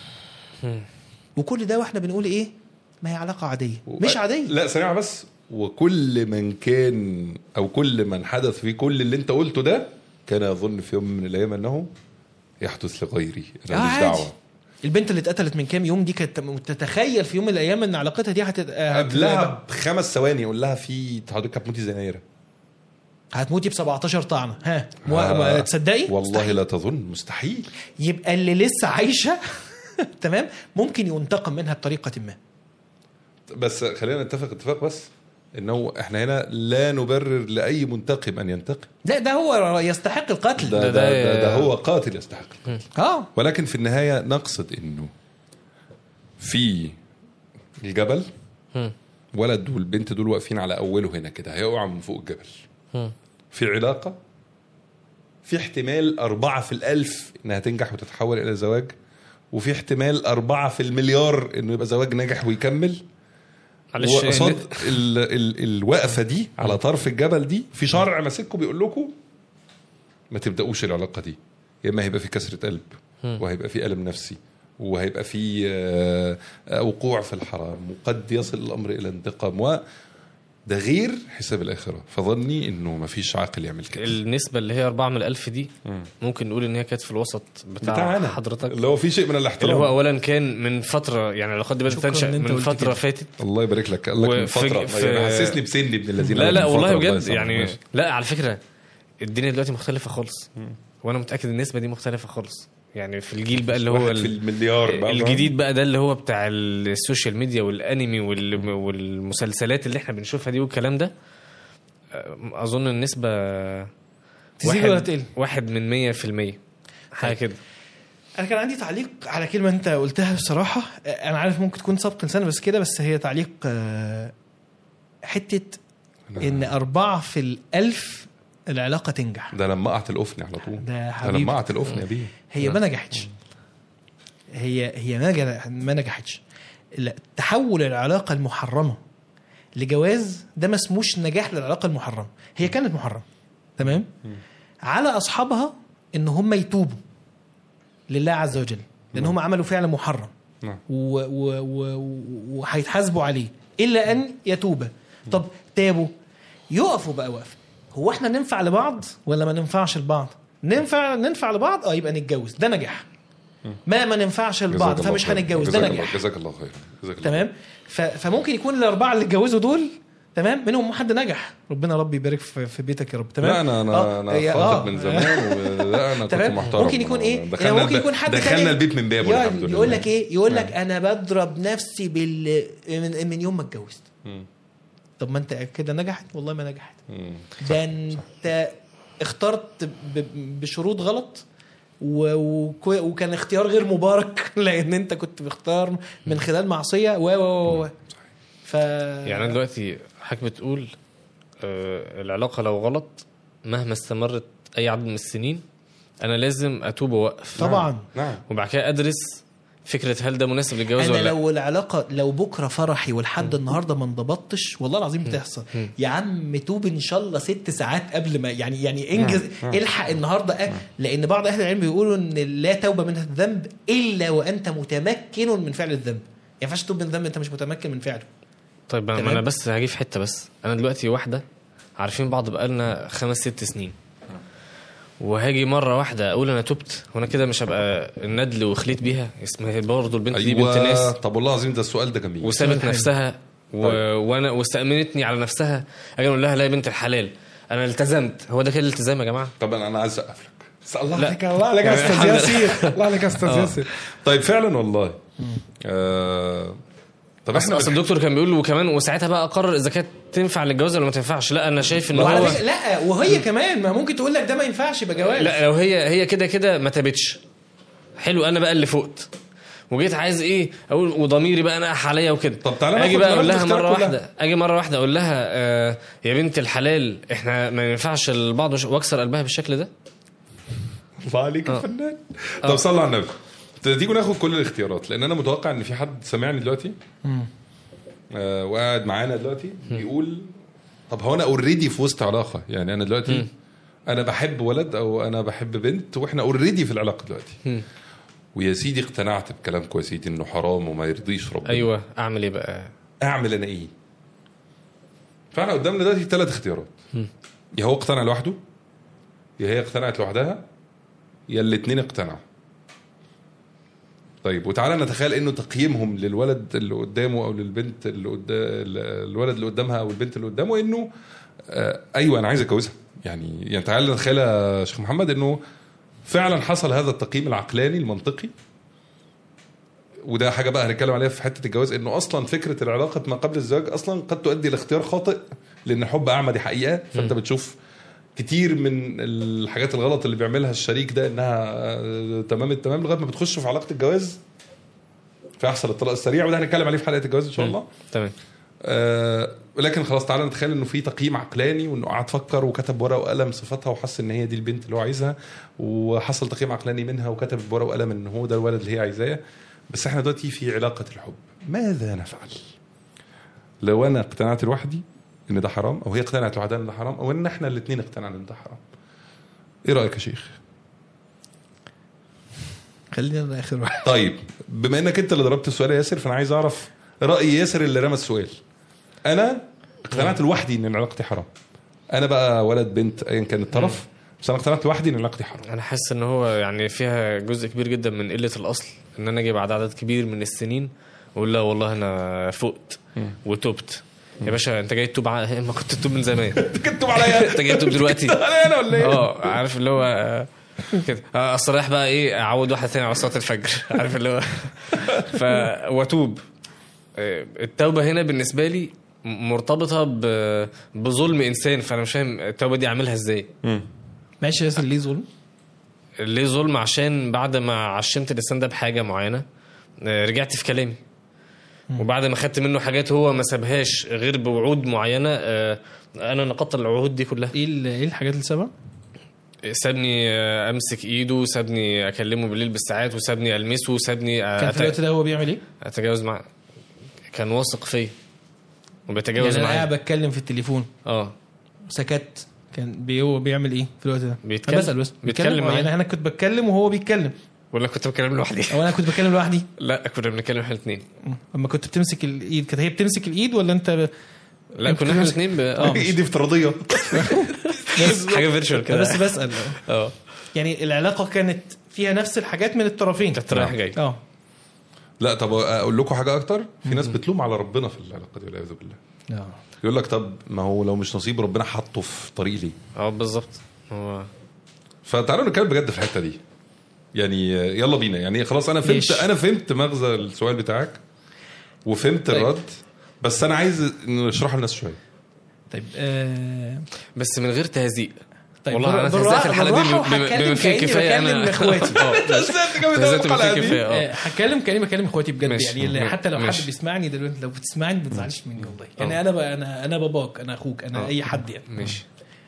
وكل ده واحنا بنقول ايه ما هي علاقة عادية مش عادية لا سريعة بس وكل من كان او كل من حدث في كل اللي انت قلته ده كان يظن في يوم من الايام انه يحدث لغيري انا آه ماليش عادي. دعوه البنت اللي اتقتلت من كام يوم دي كانت تتخيل في يوم من الايام ان علاقتها دي هتت... قبلها بخمس ثواني يقول لها في حضرتك هتموتي زي نايره هتموتي ب 17 طعنه ها مو... آه. ما تصدقي والله لا تظن مستحيل يبقى اللي لسه عايشه تمام ممكن ينتقم منها بطريقه ما بس خلينا نتفق اتفاق بس انه احنا هنا لا نبرر لاي منتقم ان ينتقم لا ده هو يستحق القتل ده, ده, ده- ده, ده هو قاتل يستحق اه ولكن في النهايه نقصد انه في الجبل مم. ولد والبنت دول واقفين على اوله هنا كده هيقعوا من فوق الجبل مم. في علاقه في احتمال أربعة في الألف إنها تنجح وتتحول إلى زواج وفي احتمال أربعة في المليار إنه يبقى زواج ناجح ويكمل معلش وقصاد ال ال الوقفة دي على طرف الجبل دي في شرع ماسككم بيقول لكم ما تبدأوش العلاقة دي يا إما هيبقى في كسرة قلب وهيبقى في ألم نفسي وهيبقى في آه، آه، وقوع في الحرام وقد يصل الأمر إلى انتقام و ده غير حساب الآخرة فظني إنه ما فيش عاقل يعمل كده النسبة اللي هي 4 من الألف دي ممكن نقول إن هي كانت في الوسط بتاع, بتاعنا حضرتك اللي هو في شيء من اللي الاحترام هو أولا كان من فترة يعني العلاقات دي بدأت شكراً تنشأ إن أنت من قلت فترة كده. فاتت الله يبارك لك قال لك من وفي- فترة في- يعني حسسني بسني ابن الذين لا قال لا من والله فترة، الله بجد يسامحه. يعني ماشي. لا على فكرة الدنيا دلوقتي مختلفة خالص وأنا متأكد النسبة دي مختلفة خالص يعني في الجيل بقى اللي هو واحد في ال- المليار بقى الجديد بقى ده اللي هو بتاع السوشيال ميديا والانمي وال- والمسلسلات اللي احنا بنشوفها دي والكلام ده اظن النسبه تزيد ولا تقل؟ واحد من مية في المية حاجه كده انا كان عندي تعليق على كلمه انت قلتها بصراحه انا عارف ممكن تكون سبق لسان بس كده بس هي تعليق آه، حته ان أربعة في الألف العلاقة تنجح ده لما قعت القفن على طول ده ده حبيبي. لما قعت القفن يا بيه هي ما نجحتش هي هي ما نجح- ما نجحتش لا، تحول العلاقة المحرمة لجواز ده ما اسموش نجاح للعلاقة المحرمة هي كانت محرمة تمام على أصحابها إن هم يتوبوا لله عز وجل لأن هم عملوا فعل محرم نعم. و- و- و- وهيتحاسبوا عليه إلا أن يتوبا طب تابوا يقفوا بقى وقفة هو احنا ننفع لبعض ولا ما ننفعش لبعض ننفع ننفع لبعض اه يبقى نتجوز ده نجاح ما ما ننفعش جزاك لبعض الله فمش خير. هنتجوز ده جزاك الله- نجاح جزاك الله خير جزاك الله تمام ف- فممكن يكون الاربعه اللي اتجوزوا دول تمام منهم حد نجح ربنا رب يبارك في, في بيتك يا رب تمام لا انا انا آه، انا هي- خاطب آه. من زمان ولا انا كنت تمام محترم ممكن يكون ايه دخلنا ممكن الب- يكون حد دخلنا تاني البيت من بابه يقعد الحمد لله يقول لك ايه يقول لك انا بضرب نفسي بال من, من يوم ما اتجوزت مم. طب ما انت كده نجحت والله ما نجحت مم. ده انت اخترت ب- بشروط غلط و... وكو- وكان اختيار غير مبارك لان انت كنت بتختار من خلال معصيه و و و و ف يعني انا دلوقتي حضرتك بتقول آه العلاقه لو غلط مهما استمرت اي عدد من السنين انا لازم اتوب واوقف طبعا نعم وبعد كده ادرس فكره هل ده مناسب للجواز انا ولا لا لو العلاقه لو بكره فرحي ولحد النهارده ما انضبطتش والله العظيم بتحصل يا عم توب ان شاء الله ست ساعات قبل ما يعني يعني انجز الحق النهارده أ- لان بعض اهل العلم بيقولوا ان لا توبه من الذنب الا وانت متمكن من فعل الذنب ما ينفعش تتوب من ذنب انت مش متمكن من فعله طيب ما تمام. انا بس هجي في حته بس انا دلوقتي واحده عارفين بعض بقالنا خمس ست سنين وهاجي مره واحده اقول انا تبت وانا كده مش هبقى الندل وخليت بيها اسمها برضه البنت دي بنت ناس طب والله العظيم ده السؤال ده جميل وسابت حلو. نفسها و... وانا واستأمنتني على نفسها اجي اقول لها لا يا بنت الحلال انا التزمت هو ده كده الالتزام يا جماعه طبعا انا عايز اسقف لك الله لا. عليك الله عليك يا استاذ الحمد لله. ياسر الله عليك يا استاذ آه. ياسر طيب فعلا والله آه طب اصل احنا اصل الدكتور كان بيقول وكمان وساعتها بقى اقرر اذا كانت تنفع للجواز ولا ما تنفعش لا انا شايف ان هو وعلى فكره لا وهي كمان ما ممكن تقول لك ده ما ينفعش يبقى جواز لا لو هي هي كده كده ما تابتش حلو انا بقى اللي فقت وجيت عايز ايه اقول وضميري بقى نقح عليا وكده طب تعالى اجي ناخد بقى اقول ناخد لها الاختيارات مره كلها. واحده اجي مره واحده اقول لها آه يا بنت الحلال احنا ما ينفعش لبعض وش- واكسر قلبها بالشكل ده الله عليك يا آه. فنان طب صلى على النبي تيجوا ناخد كل الاختيارات لان انا متوقع ان في حد سامعني دلوقتي آه وقاعد معانا دلوقتي بيقول طب هو انا اوريدي في وسط علاقه يعني انا دلوقتي انا بحب ولد او انا بحب بنت واحنا اوريدي في العلاقه دلوقتي ويا سيدي اقتنعت بكلامكم يا سيدي انه حرام وما يرضيش ربنا ايوه اعمل ايه بقى اعمل انا ايه فاحنا قدامنا دلوقتي ثلاث اختيارات يا هو اقتنع لوحده يا هي اقتنعت لوحدها يا الاثنين اقتنعوا طيب وتعالى نتخيل انه تقييمهم للولد اللي قدامه او للبنت اللي قدام الولد اللي قدامها او البنت اللي قدامه انه آه ايوه انا عايز اتجوزها يعني يعني تعالى نتخيل يا شيخ محمد انه فعلا حصل هذا التقييم العقلاني المنطقي وده حاجه بقى هنتكلم عليها في حته الجواز انه اصلا فكره العلاقه ما قبل الزواج اصلا قد تؤدي لاختيار خاطئ لان الحب اعمى دي حقيقه فانت بتشوف كتير من الحاجات الغلط اللي بيعملها الشريك ده انها آه، تمام التمام لغايه ما بتخش في علاقه الجواز فيحصل الطلاق السريع وده هنتكلم عليه في حلقه الجواز ان شاء الله تمام آه لكن خلاص تعالى نتخيل انه في تقييم عقلاني وانه قعد فكر وكتب ورقه وقلم صفاتها وحس ان هي دي البنت اللي هو عايزها وحصل تقييم عقلاني منها وكتب بورقه وقلم ان هو ده الولد اللي هي عايزاه بس احنا دلوقتي في علاقه الحب ماذا نفعل؟ لو انا اقتنعت لوحدي ان ده حرام او هي اقتنعت لوحدها ان ده حرام او ان احنا الاثنين اقتنعنا ان ده حرام. ايه رايك يا شيخ؟ خلينا انا اخر واحد طيب بما انك انت اللي ضربت السؤال يا ياسر فانا عايز اعرف راي ياسر اللي رمى السؤال انا اقتنعت لوحدي ان علاقتي حرام انا بقى ولد بنت ايا كان الطرف بس انا اقتنعت لوحدي ان علاقتي حرام انا حاسس ان هو يعني فيها جزء كبير جدا من قله الاصل ان انا اجي بعد عدد كبير من السنين واقول لا والله انا فقت وتبت يا باشا انت جاي تتوب ع- ما كنت تتوب من زمان كنتوا عليا انت جاي تتوب دلوقتي عليا انا ولا ايه؟ اه عارف اللي هو آه، كده آه، اصل رايح بقى ايه اعود واحده ثانيه على صلاه الفجر عارف اللي هو ف واتوب آه، التوبه هنا بالنسبه لي م- مرتبطه ب- بظلم انسان فانا مش فاهم التوبه دي اعملها ازاي ماشي ياسر ليه ظلم ليه ظلم عشان بعد ما عشمت اللسان ده بحاجه معينه آه، رجعت في كلامي وبعد ما خدت منه حاجات هو ما سابهاش غير بوعود معينه آه، انا نقضت العهود دي كلها ايه ال- ايه الحاجات اللي سابها؟ سابني آه، امسك ايده سابني اكلمه بالليل بالساعات وسابني المسه وسابني آه، كان في أت- الوقت ده هو بيعمل ايه؟ اتجاوز مع كان واثق فيا وبيتجاوز يعني انا قاعد معايا بتكلم في التليفون اه سكت كان بي هو بيعمل ايه في الوقت ده؟ بيتكلم. أنا بسال بس بيتكلم آه، معايا. يعني انا كنت بتكلم وهو بيتكلم ولا كنت بتكلم لوحدي او انا كنت بتكلم لوحدي لا كنا بنتكلم احنا الاثنين اما كنت بتمسك الايد كانت هي بتمسك الايد ولا انت ب... لا أنت كنا احنا بتمسك- الاثنين ب... اه ايدي افتراضيه حاجه فيرتشوال كده بس بسال اه يعني العلاقه كانت فيها نفس الحاجات من الطرفين كانت رايح جاي اه لا طب اقول لكم حاجه اكتر في ناس بتلوم على ربنا في العلاقه دي والعياذ بالله اه يقول لك طب ما هو لو مش نصيب ربنا حطه في طريق ليه اه بالظبط هو فتعالوا نتكلم بجد في الحته دي يعني يلا بينا يعني خلاص انا فهمت ماشي. انا فهمت مغزى السؤال بتاعك وفهمت طيب. الرد بس انا عايز نشرحه للناس شويه طيب آه... بس من غير تهزيء طيب والله انا بالراحة- تهزأت في الحلقه دي بالراحة بما- وهتكلم بما فيه كأني كفايه بكلم انا اخواتي اه تهزأت بما فيه كفايه اه آه، هتكلم كاني بكلم اخواتي بجد ماشي. يعني اللي حتى لو حد ماشي. بيسمعني دلوقتي لو بتسمعني ما تزعلش مني والله آه. يعني انا ب... انا انا باباك انا اخوك انا آه. اي حد يعني ماشي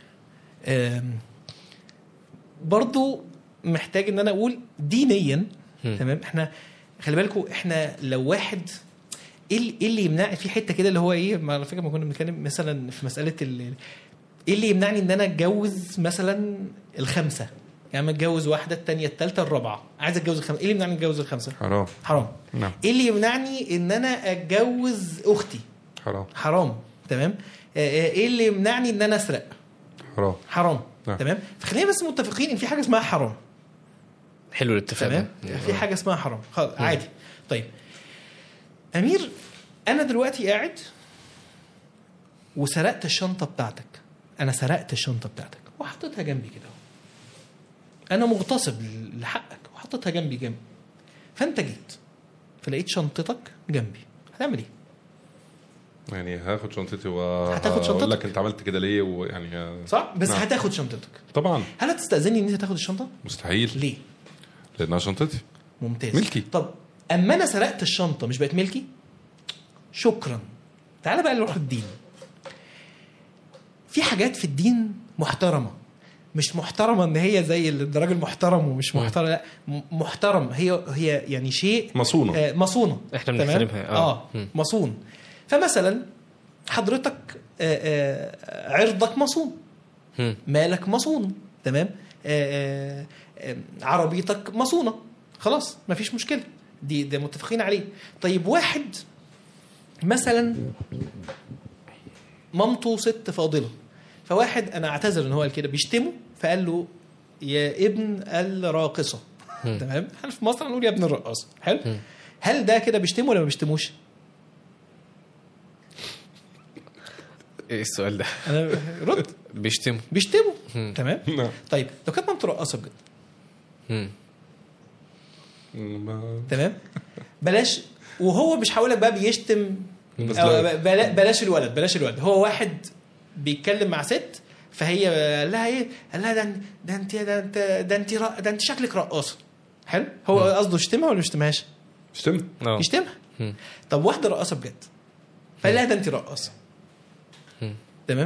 آم، برضو محتاج ان انا اقول دينيا هم. تمام احنا خلي بالكم احنا لو واحد ايه اللي- إيه اللي يمنع في حته كده اللي هو ايه ما على فكره ما كنا بنتكلم مثلا في مساله ال- ايه اللي يمنعني ان انا اتجوز مثلا الخمسه يعني اتجوز واحده الثانيه الثالثه الرابعه عايز اتجوز الخمسه ايه اللي يمنعني اتجوز الخمسه حرام حرام نعم ايه اللي يمنعني ان انا اتجوز اختي حرام حرام تمام آه، آه، ايه اللي يمنعني ان انا اسرق حرام حرام نعم. تمام فخلينا بس متفقين ان في حاجه اسمها حرام حلو الاتفاق تمام ده. في حاجه اسمها حرام خلاص عادي طيب امير انا دلوقتي قاعد وسرقت الشنطه بتاعتك انا سرقت الشنطه بتاعتك وحطيتها جنبي كده اهو. انا مغتصب لحقك وحطيتها جنبي جنبي فانت جيت فلقيت شنطتك جنبي هتعمل ايه يعني هاخد شنطتي هتاخد واقول شنطتك؟ لك انت عملت كده ليه ويعني صح بس نعم. هتاخد شنطتك طبعا هل هتستاذني ان انت تاخد الشنطه مستحيل ليه لانها شنطتي ممتاز ملكي. طب اما انا سرقت الشنطه مش بقت ملكي شكرا تعال بقى نروح الدين في حاجات في الدين محترمه مش محترمه ان هي زي الراجل محترم ومش محترم لا م- محترم هي هي يعني شيء مصونه آه، مصونه إحنا تمام؟ بنحترمها، آه. اه مم. مصون فمثلا حضرتك آه، آه، عرضك مصون مم. مالك مصون تمام آه، آه، آه، عربيتك مصونه خلاص مفيش مشكله دي ده متفقين عليه طيب واحد مثلا مامته ست فاضله فواحد انا اعتذر ان هو قال كده بيشتمه فقال له يا ابن الراقصه تمام احنا في مصر هنقول يا ابن الرقاصه حلو هل ده كده بيشتمه ولا ما بيشتموش ايه السؤال ده انا رد بيشتموا بيشتمه مم. تمام نعم. طيب لو كانت مامته رقاصه بجد مم. ما- تمام بلاش وهو مش هقول لك بقى بيشتم بس أو لا. بلا- بلاش الولد بلاش الولد هو واحد بيتكلم مع ست فهي قال لها ايه؟ قال لها ده ده انت ده انت ده انت رق- ده انت شكلك رقاصه حلو هو قصده يشتمها ولا ما يشتمهاش؟ شتمت اه يشتمها مم. طب واحده رقاصه بجد فقال لها ده انت رقاصه مم. تمام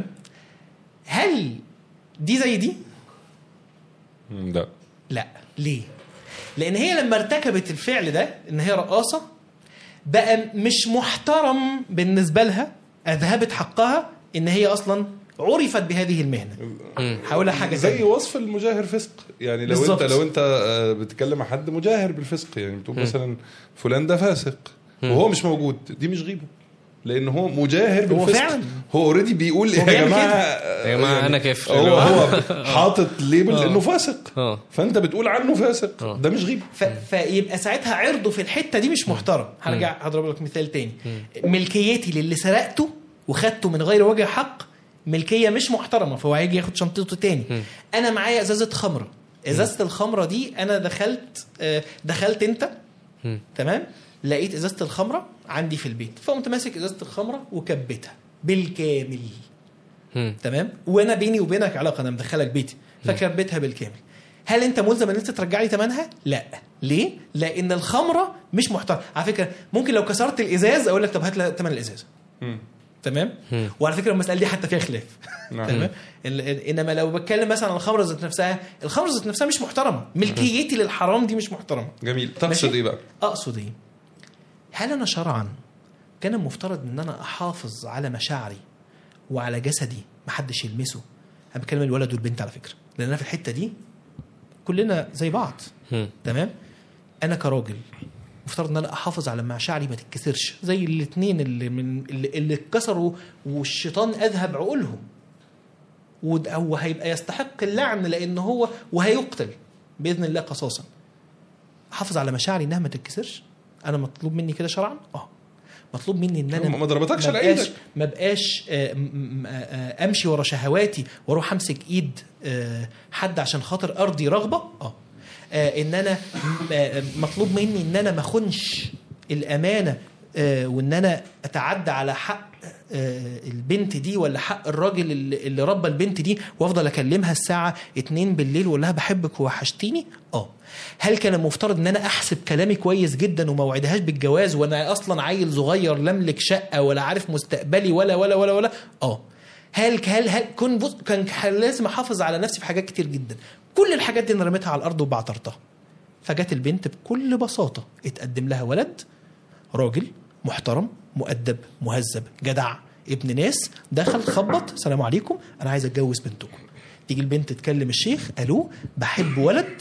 هل دي زي دي؟ مم، لا لا ليه؟ لأن هي لما ارتكبت الفعل ده إن هي رقاصة بقى مش محترم بالنسبة لها أذهبت حقها إن هي أصلا عرفت بهذه المهنة مم. هقولها حاجة زي زي وصف المجاهر فسق يعني لو بالظبط. انت لو انت آه، بتتكلم مع حد مجاهر بالفسق يعني بتقول مثلا فلان ده فاسق وهو مش موجود دي مش غيبه لان هو مجاهر هو بالفسق فعلا. هو اوريدي بيقول يا بيعمل جماعه كده. آه، يا جماعة يعني أنا كافر. هو هو حاطط ليبل آه. انه فاسق اه فانت بتقول عنه فاسق آه. ده مش غيبه ف... فيبقى ساعتها عرضه في الحتة دي مش محترم هرجع هضرب لك مثال تاني ملكيتي للي سرقته وخدته من غير وجه حق ملكية مش محترمة فهو هيجي ياخد شنطته تاني أنا معايا إزازة خمرة إزازة الخمرة دي أنا دخلت آه، دخلت أنت مم. تمام لقيت ازازه الخمره عندي في البيت فقمت ماسك ازازه الخمره وكبيتها بالكامل مم. تمام وانا بيني وبينك علاقه انا مدخلك بيتي فكبيتها بالكامل هل انت ملزم ان انت ترجع لي ثمنها لا ليه لان الخمره مش محترمه على فكره ممكن لو كسرت الازاز اقول لك طب هات لي ثمن الازازه مم. تمام مم. وعلى فكره المساله دي حتى فيها خلاف نعم. تمام ال- ال- انما لو بتكلم مثلا عن الخمره ذات نفسها الخمره ذات نفسها مش محترمه ملكيتي للحرام دي مش محترمه جميل تقصد ماشي؟ ايه بقى؟ اقصد ايه هل انا شرعا كان المفترض ان انا احافظ على مشاعري وعلى جسدي محدش يلمسه انا بتكلم الولد والبنت على فكره لان انا في الحته دي كلنا زي بعض مم. تمام انا كراجل مفترض ان انا احافظ على مشاعري ما تتكسرش زي الاثنين اللي من اللي, اللي اتكسروا والشيطان اذهب عقولهم وده- هو هيبقى يستحق اللعن لان هو وهيقتل باذن الله قصاصا احافظ على مشاعري انها ما تتكسرش انا مطلوب مني كده شرعا اه مطلوب مني ان انا ما ضربتكش ما على بقاش ايدك ما بقاش آه، م- م- آه، آه، امشي ورا شهواتي واروح امسك ايد آه، حد عشان خاطر ارضي رغبه اه آه، ان انا م- آه، مطلوب مني ان انا ما اخونش الامانه آه، وان انا اتعدى على حق آه، البنت دي ولا حق الراجل اللي اللي ربى البنت دي وافضل اكلمها الساعه 2 بالليل واقول لها بحبك ووحشتيني اه هل كان المفترض ان انا احسب كلامي كويس جدا وما اوعدهاش بالجواز وانا اصلا عيل صغير لا املك شقه ولا عارف مستقبلي ولا ولا ولا ولا اه هل هل هل كن بص كان لازم احافظ على نفسي في حاجات كتير جدا كل الحاجات دي انا رميتها على الارض وبعترتها فجت البنت بكل بساطه اتقدم لها ولد راجل محترم مؤدب مهذب جدع ابن ناس دخل خبط السلام عليكم انا عايز اتجوز بنتكم تيجي البنت تكلم الشيخ الو بحب ولد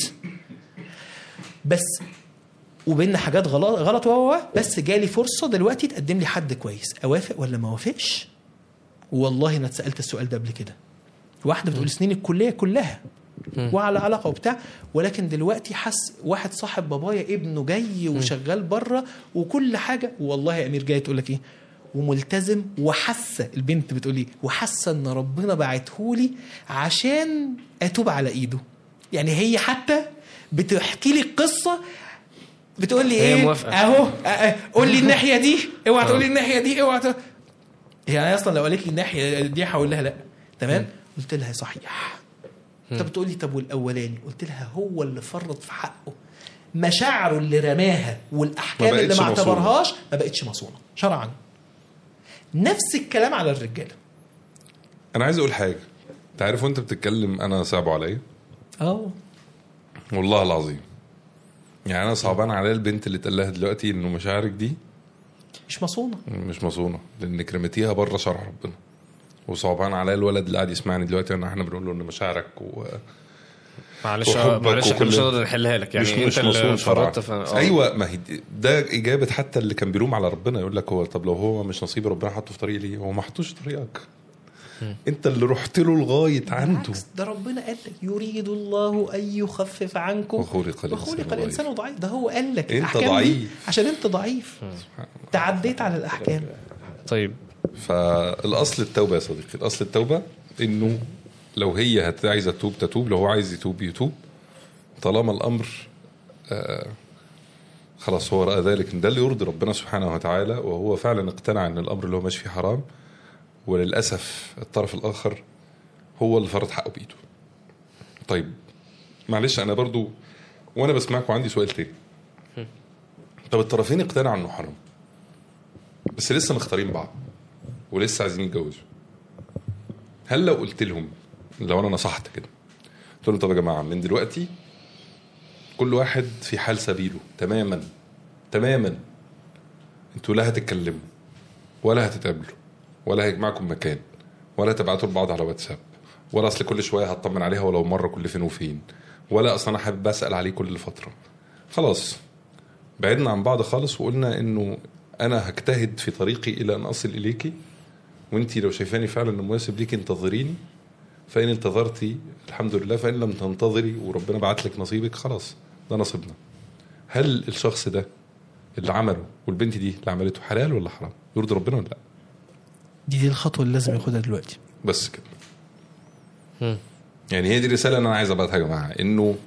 بس وبيننا حاجات غلط غلط و و- و، بس جالي فرصه دلوقتي تقدم لي حد كويس اوافق ولا ما اوافقش والله انا اتسالت السؤال ده قبل كده واحده بتقول سنين الكليه كلها وعلى علاقه وبتاع ولكن دلوقتي حس واحد صاحب بابايا ابنه جاي وشغال بره وكل حاجه والله يا امير جاي تقول لك ايه وملتزم وحاسه البنت بتقول لي وحاسه ان ربنا بعتهولي عشان اتوب على ايده يعني هي حتى بتحكي لي القصه بتقول لي هي ايه موافقة. اهو أه، أه، قول لي الناحيه دي اوعى تقول لي الناحيه دي اوعى تقول يعني اصلا لو قالت لي الناحيه دي هقول لها لا تمام قلت لها صحيح طب بتقول لي طب والاولاني قلت لها هو اللي فرط في حقه مشاعره اللي رماها والاحكام ما اللي بقتش ما مصونة. اعتبرهاش ما بقتش مصونه شرعا نفس الكلام على الرجاله انا عايز اقول حاجه انت عارف وانت بتتكلم انا صعب عليا اه والله العظيم يعني انا صعبان عليا البنت اللي اتقال لها دلوقتي انه مشاعرك دي مش مصونه مش مصونه لانك رميتيها بره شرع ربنا وصعبان عليا الولد اللي قاعد يسمعني دلوقتي ان احنا بنقول له ان مشاعرك و... معلش وحبك معلش احنا وكل- مش هنقدر نحلها لك يعني مش انت مش اللي مصون شرعا فرطت ف... آه. ايوه ما هي دي- ده اجابه حتى اللي كان بيلوم على ربنا يقول لك هو طب لو هو مش نصيب ربنا حطه في طريق ليه هو ما حطوش في طريقك انت اللي رحت له لغايه عنده بالعكس ده ربنا قال لك يريد الله ان يخفف عنكم وخلق الإنسان وخلق ضعيف. الانسان ضعيف ده هو قال لك أنت الأحكام دي ضعيف. عشان انت ضعيف تعديت على الاحكام طيب فالاصل التوبه يا صديقي الاصل التوبه انه لو هي هت- عايزه تتوب تتوب لو هو عايز يتوب يتوب طالما الامر آه خلاص هو راى ذلك ان ده اللي يرضي ربنا سبحانه وتعالى وهو فعلا اقتنع ان الامر اللي هو ماشي فيه حرام وللاسف الطرف الاخر هو اللي فرض حقه بايده طيب معلش انا برضو وانا بسمعك وعندي سؤال تاني طب الطرفين اقتنعوا انه حرام بس لسه مختارين بعض ولسه عايزين يتجوزوا هل لو قلت لهم لو انا نصحت كده قلت لهم طب يا جماعه من دلوقتي كل واحد في حال سبيله تماما تماما انتوا لا هتتكلموا ولا هتتقابلوا ولا هيجمعكم مكان ولا تبعتوا لبعض على واتساب ولا اصل كل شويه هطمن عليها ولو مره كل فين وفين ولا اصلا انا حابب اسال عليه كل فتره خلاص بعدنا عن بعض خالص وقلنا انه انا هجتهد في طريقي الى ان اصل اليكي وانت لو شايفاني فعلا انه مناسب ليكي انتظريني فان انتظرتي الحمد لله فان لم تنتظري وربنا بعت لك نصيبك خلاص ده نصيبنا هل الشخص ده اللي عمله والبنت دي اللي عملته حلال ولا حرام يرضي ربنا ولا لا دي دي الخطوه اللي لازم ياخدها دلوقتي بس كده مم. يعني هي دي الرساله اللي انا عايز ابعتها يا جماعه انه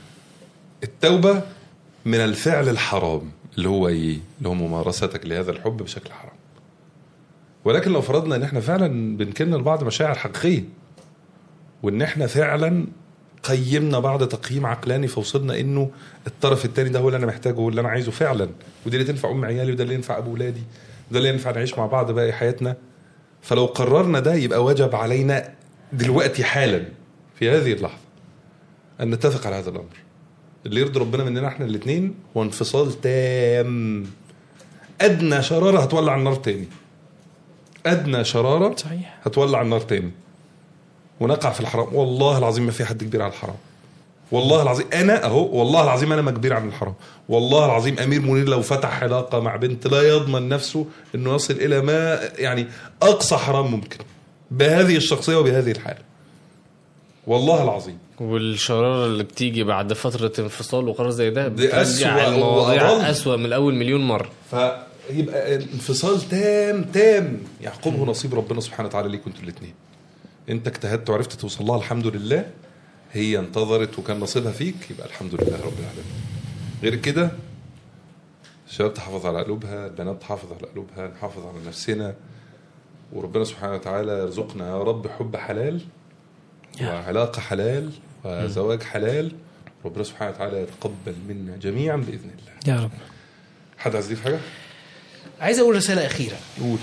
التوبه من الفعل الحرام اللي هو ايه؟ اللي هو ممارستك لهذا الحب بشكل حرام. ولكن لو فرضنا ان احنا فعلا بنكن لبعض مشاعر حقيقيه وان احنا فعلا قيمنا بعض تقييم عقلاني فوصلنا انه الطرف الثاني ده هو اللي انا محتاجه واللي انا عايزه فعلا ودي اللي تنفع ام عيالي وده اللي ينفع ابو ولادي وده اللي ينفع نعيش مع بعض باقي حياتنا فلو قررنا ده يبقى وجب علينا دلوقتي حالا في هذه اللحظه ان نتفق على هذا الامر اللي يرضي ربنا مننا احنا الاثنين هو انفصال تام ادنى شراره هتولع النار تاني ادنى شراره صحيح هتولع النار تاني ونقع في الحرام والله العظيم ما في حد كبير على الحرام والله العظيم انا اهو والله العظيم انا ما كبير عن الحرام والله العظيم امير منير لو فتح علاقه مع بنت لا يضمن نفسه انه يصل الى ما يعني اقصى حرام ممكن بهذه الشخصيه وبهذه الحاله والله العظيم والشرارة اللي بتيجي بعد فترة انفصال وقرار زي ده دي بترجع أسوأ المواضيع وأضل. أسوأ من الأول مليون مرة فيبقى انفصال تام تام يعقبه نصيب ربنا سبحانه وتعالى ليكم انتوا الاثنين انت اجتهدت وعرفت توصل لها الحمد لله هي انتظرت وكان نصيبها فيك يبقى الحمد لله رب العالمين غير كده الشباب تحافظ على قلوبها البنات تحافظ على قلوبها نحافظ على نفسنا وربنا سبحانه وتعالى يرزقنا يا رب حب حلال وعلاقة حلال وزواج حلال ربنا سبحانه وتعالى يتقبل منا جميعا بإذن الله يا رب حد عايز يضيف حاجة؟ عايز اقول رساله اخيره قول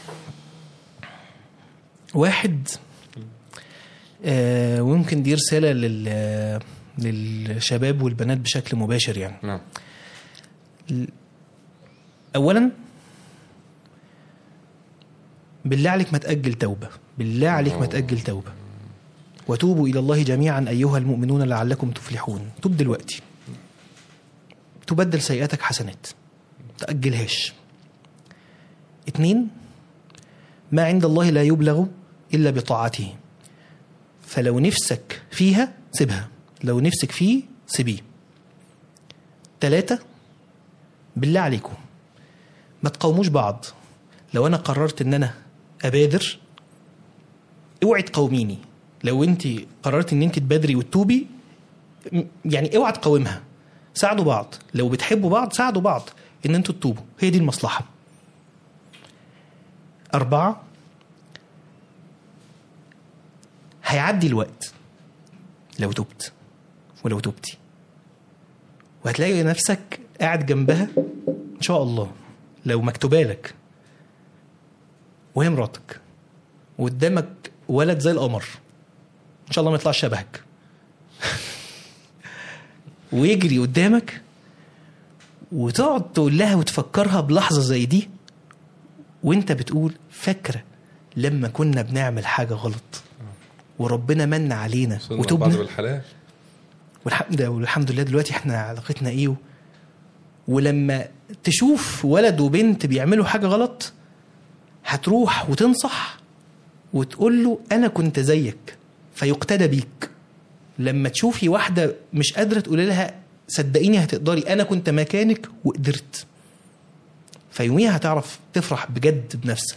واحد آه ويمكن دي رساله لل للشباب والبنات بشكل مباشر يعني نعم اولا بالله عليك ما تاجل توبه بالله عليك ما تاجل توبه وتوبوا الى الله جميعا ايها المؤمنون لعلكم تفلحون توب دلوقتي تبدل سيئاتك حسنات تاجلهاش اتنين ما عند الله لا يبلغ الا بطاعته فلو نفسك فيها سيبها لو نفسك فيه سيبيه تلاتة بالله عليكم ما تقاوموش بعض لو انا قررت ان انا ابادر اوعي تقاوميني لو انت قررت ان انت تبادري وتتوبي م- يعني اوعى تقاومها ساعدوا بعض لو بتحبوا بعض ساعدوا بعض ان انتوا تتوبوا هي دي المصلحه أربعة هيعدي الوقت لو تبت ولو تبتي وهتلاقي نفسك قاعد جنبها ان شاء الله لو مكتوبه لك وهي مراتك وقدامك ولد زي القمر ان شاء الله ما يطلعش شبهك ويجري قدامك وتقعد تقول لها وتفكرها بلحظه زي دي وانت بتقول فاكره لما كنا بنعمل حاجه غلط وربنا من علينا وصلنا بعض وتوبنا بالحلال والحمد والحمد لله دلوقتي احنا علاقتنا ايه ولما تشوف ولد وبنت بيعملوا حاجه غلط هتروح وتنصح وتقول له انا كنت زيك فيقتدى بيك لما تشوفي واحده مش قادره تقول لها صدقيني هتقدري انا كنت مكانك وقدرت فيوميها هتعرف تفرح بجد بنفسك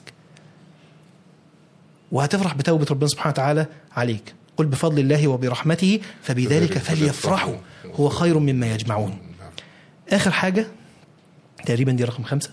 وهتفرح بتوبة ربنا سبحانه وتعالى عليك قل بفضل الله وبرحمته فبذلك فليفرحوا هو خير مما يجمعون آخر حاجة تقريبا دي رقم خمسة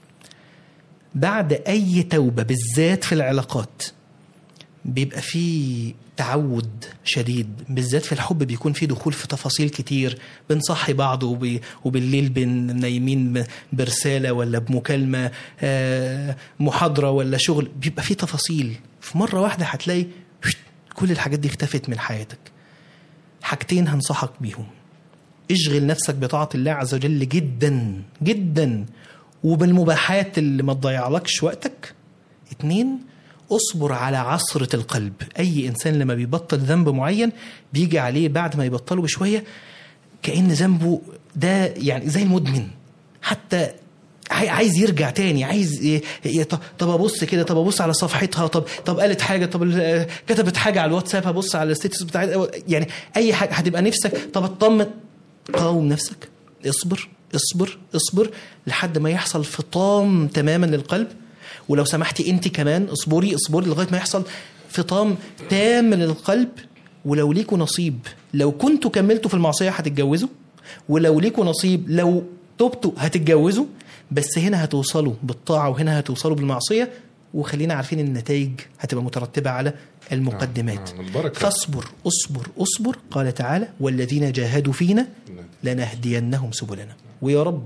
بعد أي توبة بالذات في العلاقات بيبقى فيه تعود شديد بالذات في الحب بيكون فيه دخول في تفاصيل كتير بنصحي بعض وب... وبالليل بن نايمين ب- برسالة ولا بمكالمة آه، محاضرة ولا شغل بيبقى فيه تفاصيل في مرة واحدة هتلاقي كل الحاجات دي اختفت من حياتك حاجتين هنصحك بيهم اشغل نفسك بطاعة الله عز وجل جدا جدا وبالمباحات اللي ما تضيعلكش وقتك اتنين اصبر على عصرة القلب اي انسان لما بيبطل ذنب معين بيجي عليه بعد ما يبطله بشوية كأن ذنبه ده يعني زي المدمن حتى عاي- عايز يرجع تاني عايز ي- ي- طب طب ابص كده طب ابص على صفحتها طب طب قالت حاجه طب ال- كتبت حاجه على الواتساب هبص على الستيتس بتاعت يعني اي حاجه هتبقى نفسك طب اطمن قاوم نفسك اصبر اصبر اصبر لحد ما يحصل فطام تماما للقلب ولو سمحتي انت كمان اصبري اصبري لغايه ما يحصل فطام تام للقلب ولو ليكوا نصيب لو كنتوا كملتوا في المعصيه هتتجوزوا ولو ليكوا نصيب لو تبتوا هتتجوزوا بس هنا هتوصلوا بالطاعه وهنا هتوصلوا بالمعصيه وخلينا عارفين ان النتائج هتبقى مترتبه على المقدمات نعم، البركة. فاصبر اصبر اصبر قال تعالى والذين جاهدوا فينا لنهدينهم سبلنا ويا رب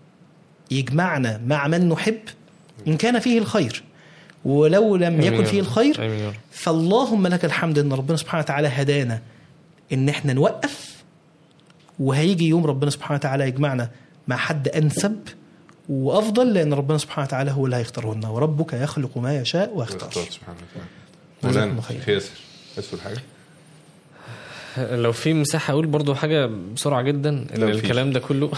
يجمعنا مع من نحب ان كان فيه الخير ولو لم آمين يكن يا فيه رب. الخير آمين يا رب. فاللهم لك الحمد ان ربنا سبحانه وتعالى هدانا ان احنا نوقف وهيجي يوم ربنا سبحانه وتعالى يجمعنا مع حد انسب وافضل لان ربنا سبحانه وتعالى هو اللي هيختاره لنا وربك يخلق ما يشاء ويختار اختار سبحانه وتعالى جزاكم مولانا الله خير. في ياسر ياسر حاجه لو في مساحه اقول برضو حاجه بسرعه جدا ان لو في. الكلام ده كله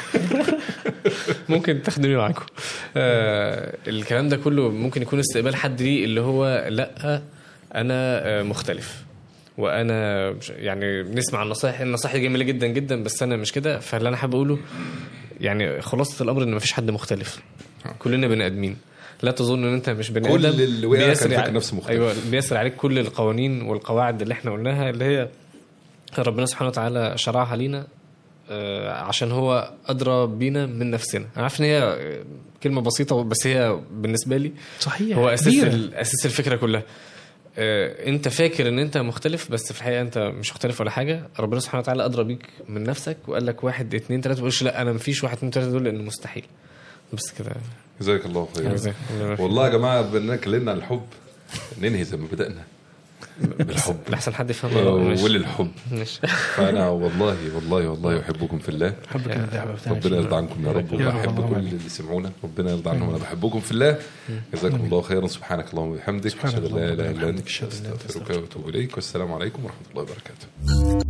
ممكن تاخدوني معاكم آه الكلام ده كله ممكن يكون استقبال حد ليه اللي هو لا انا آه، مختلف وانا مش- يعني بنسمع النصائح النصائح دي جميله جدا جدا بس انا مش كده فاللي انا حابب اقوله يعني خلاصه الامر ان مفيش حد مختلف كلنا بني ادمين لا تظن ان انت مش بني كل ادم اللي وقع كان بيسري فاكر ع- نفسه مختلف. ايوه بيسري عليك كل القوانين والقواعد اللي احنا قلناها اللي هي ربنا سبحانه وتعالى شرعها لينا آه، عشان هو ادرى بينا من نفسنا انا عارف ان هي آه، كلمه بسيطه بس هي بالنسبه لي صحيح هو اساس كبيرة. ال- اساس الفكره كلها آه، انت فاكر ان انت مختلف بس في الحقيقه انت مش مختلف ولا حاجه ربنا سبحانه وتعالى ادرى بيك من نفسك وقال لك واحد اتنين تلاته ما تقولش لا انا مفيش واحد اتنين تلاته دول لان مستحيل بس كده جزاك الله خير جزاك الله خير. والله يا جماعه بما اتكلمنا عن الحب ننهي زي ما بدانا بالحب لحسن حد يفهم ماشي. وللحب ماشي. فانا والله والله والله احبكم في الله حبك الدعوه بتاعتي. ربنا يرضى عنكم يا رب يا رب وبحب اللهم كل آمين. اللي سمعونا ربنا يرضى عنهم انا بحبكم في الله جزاكم الله خيرا سبحانك اللهم وبحمدك سبحانك اشهد ان لا اللهم اله الا وبحمدك، انت أشهد أن لا إله إلا أنت استغفرك واتوب اليك والسلام عليكم ورحمه الله وبركاته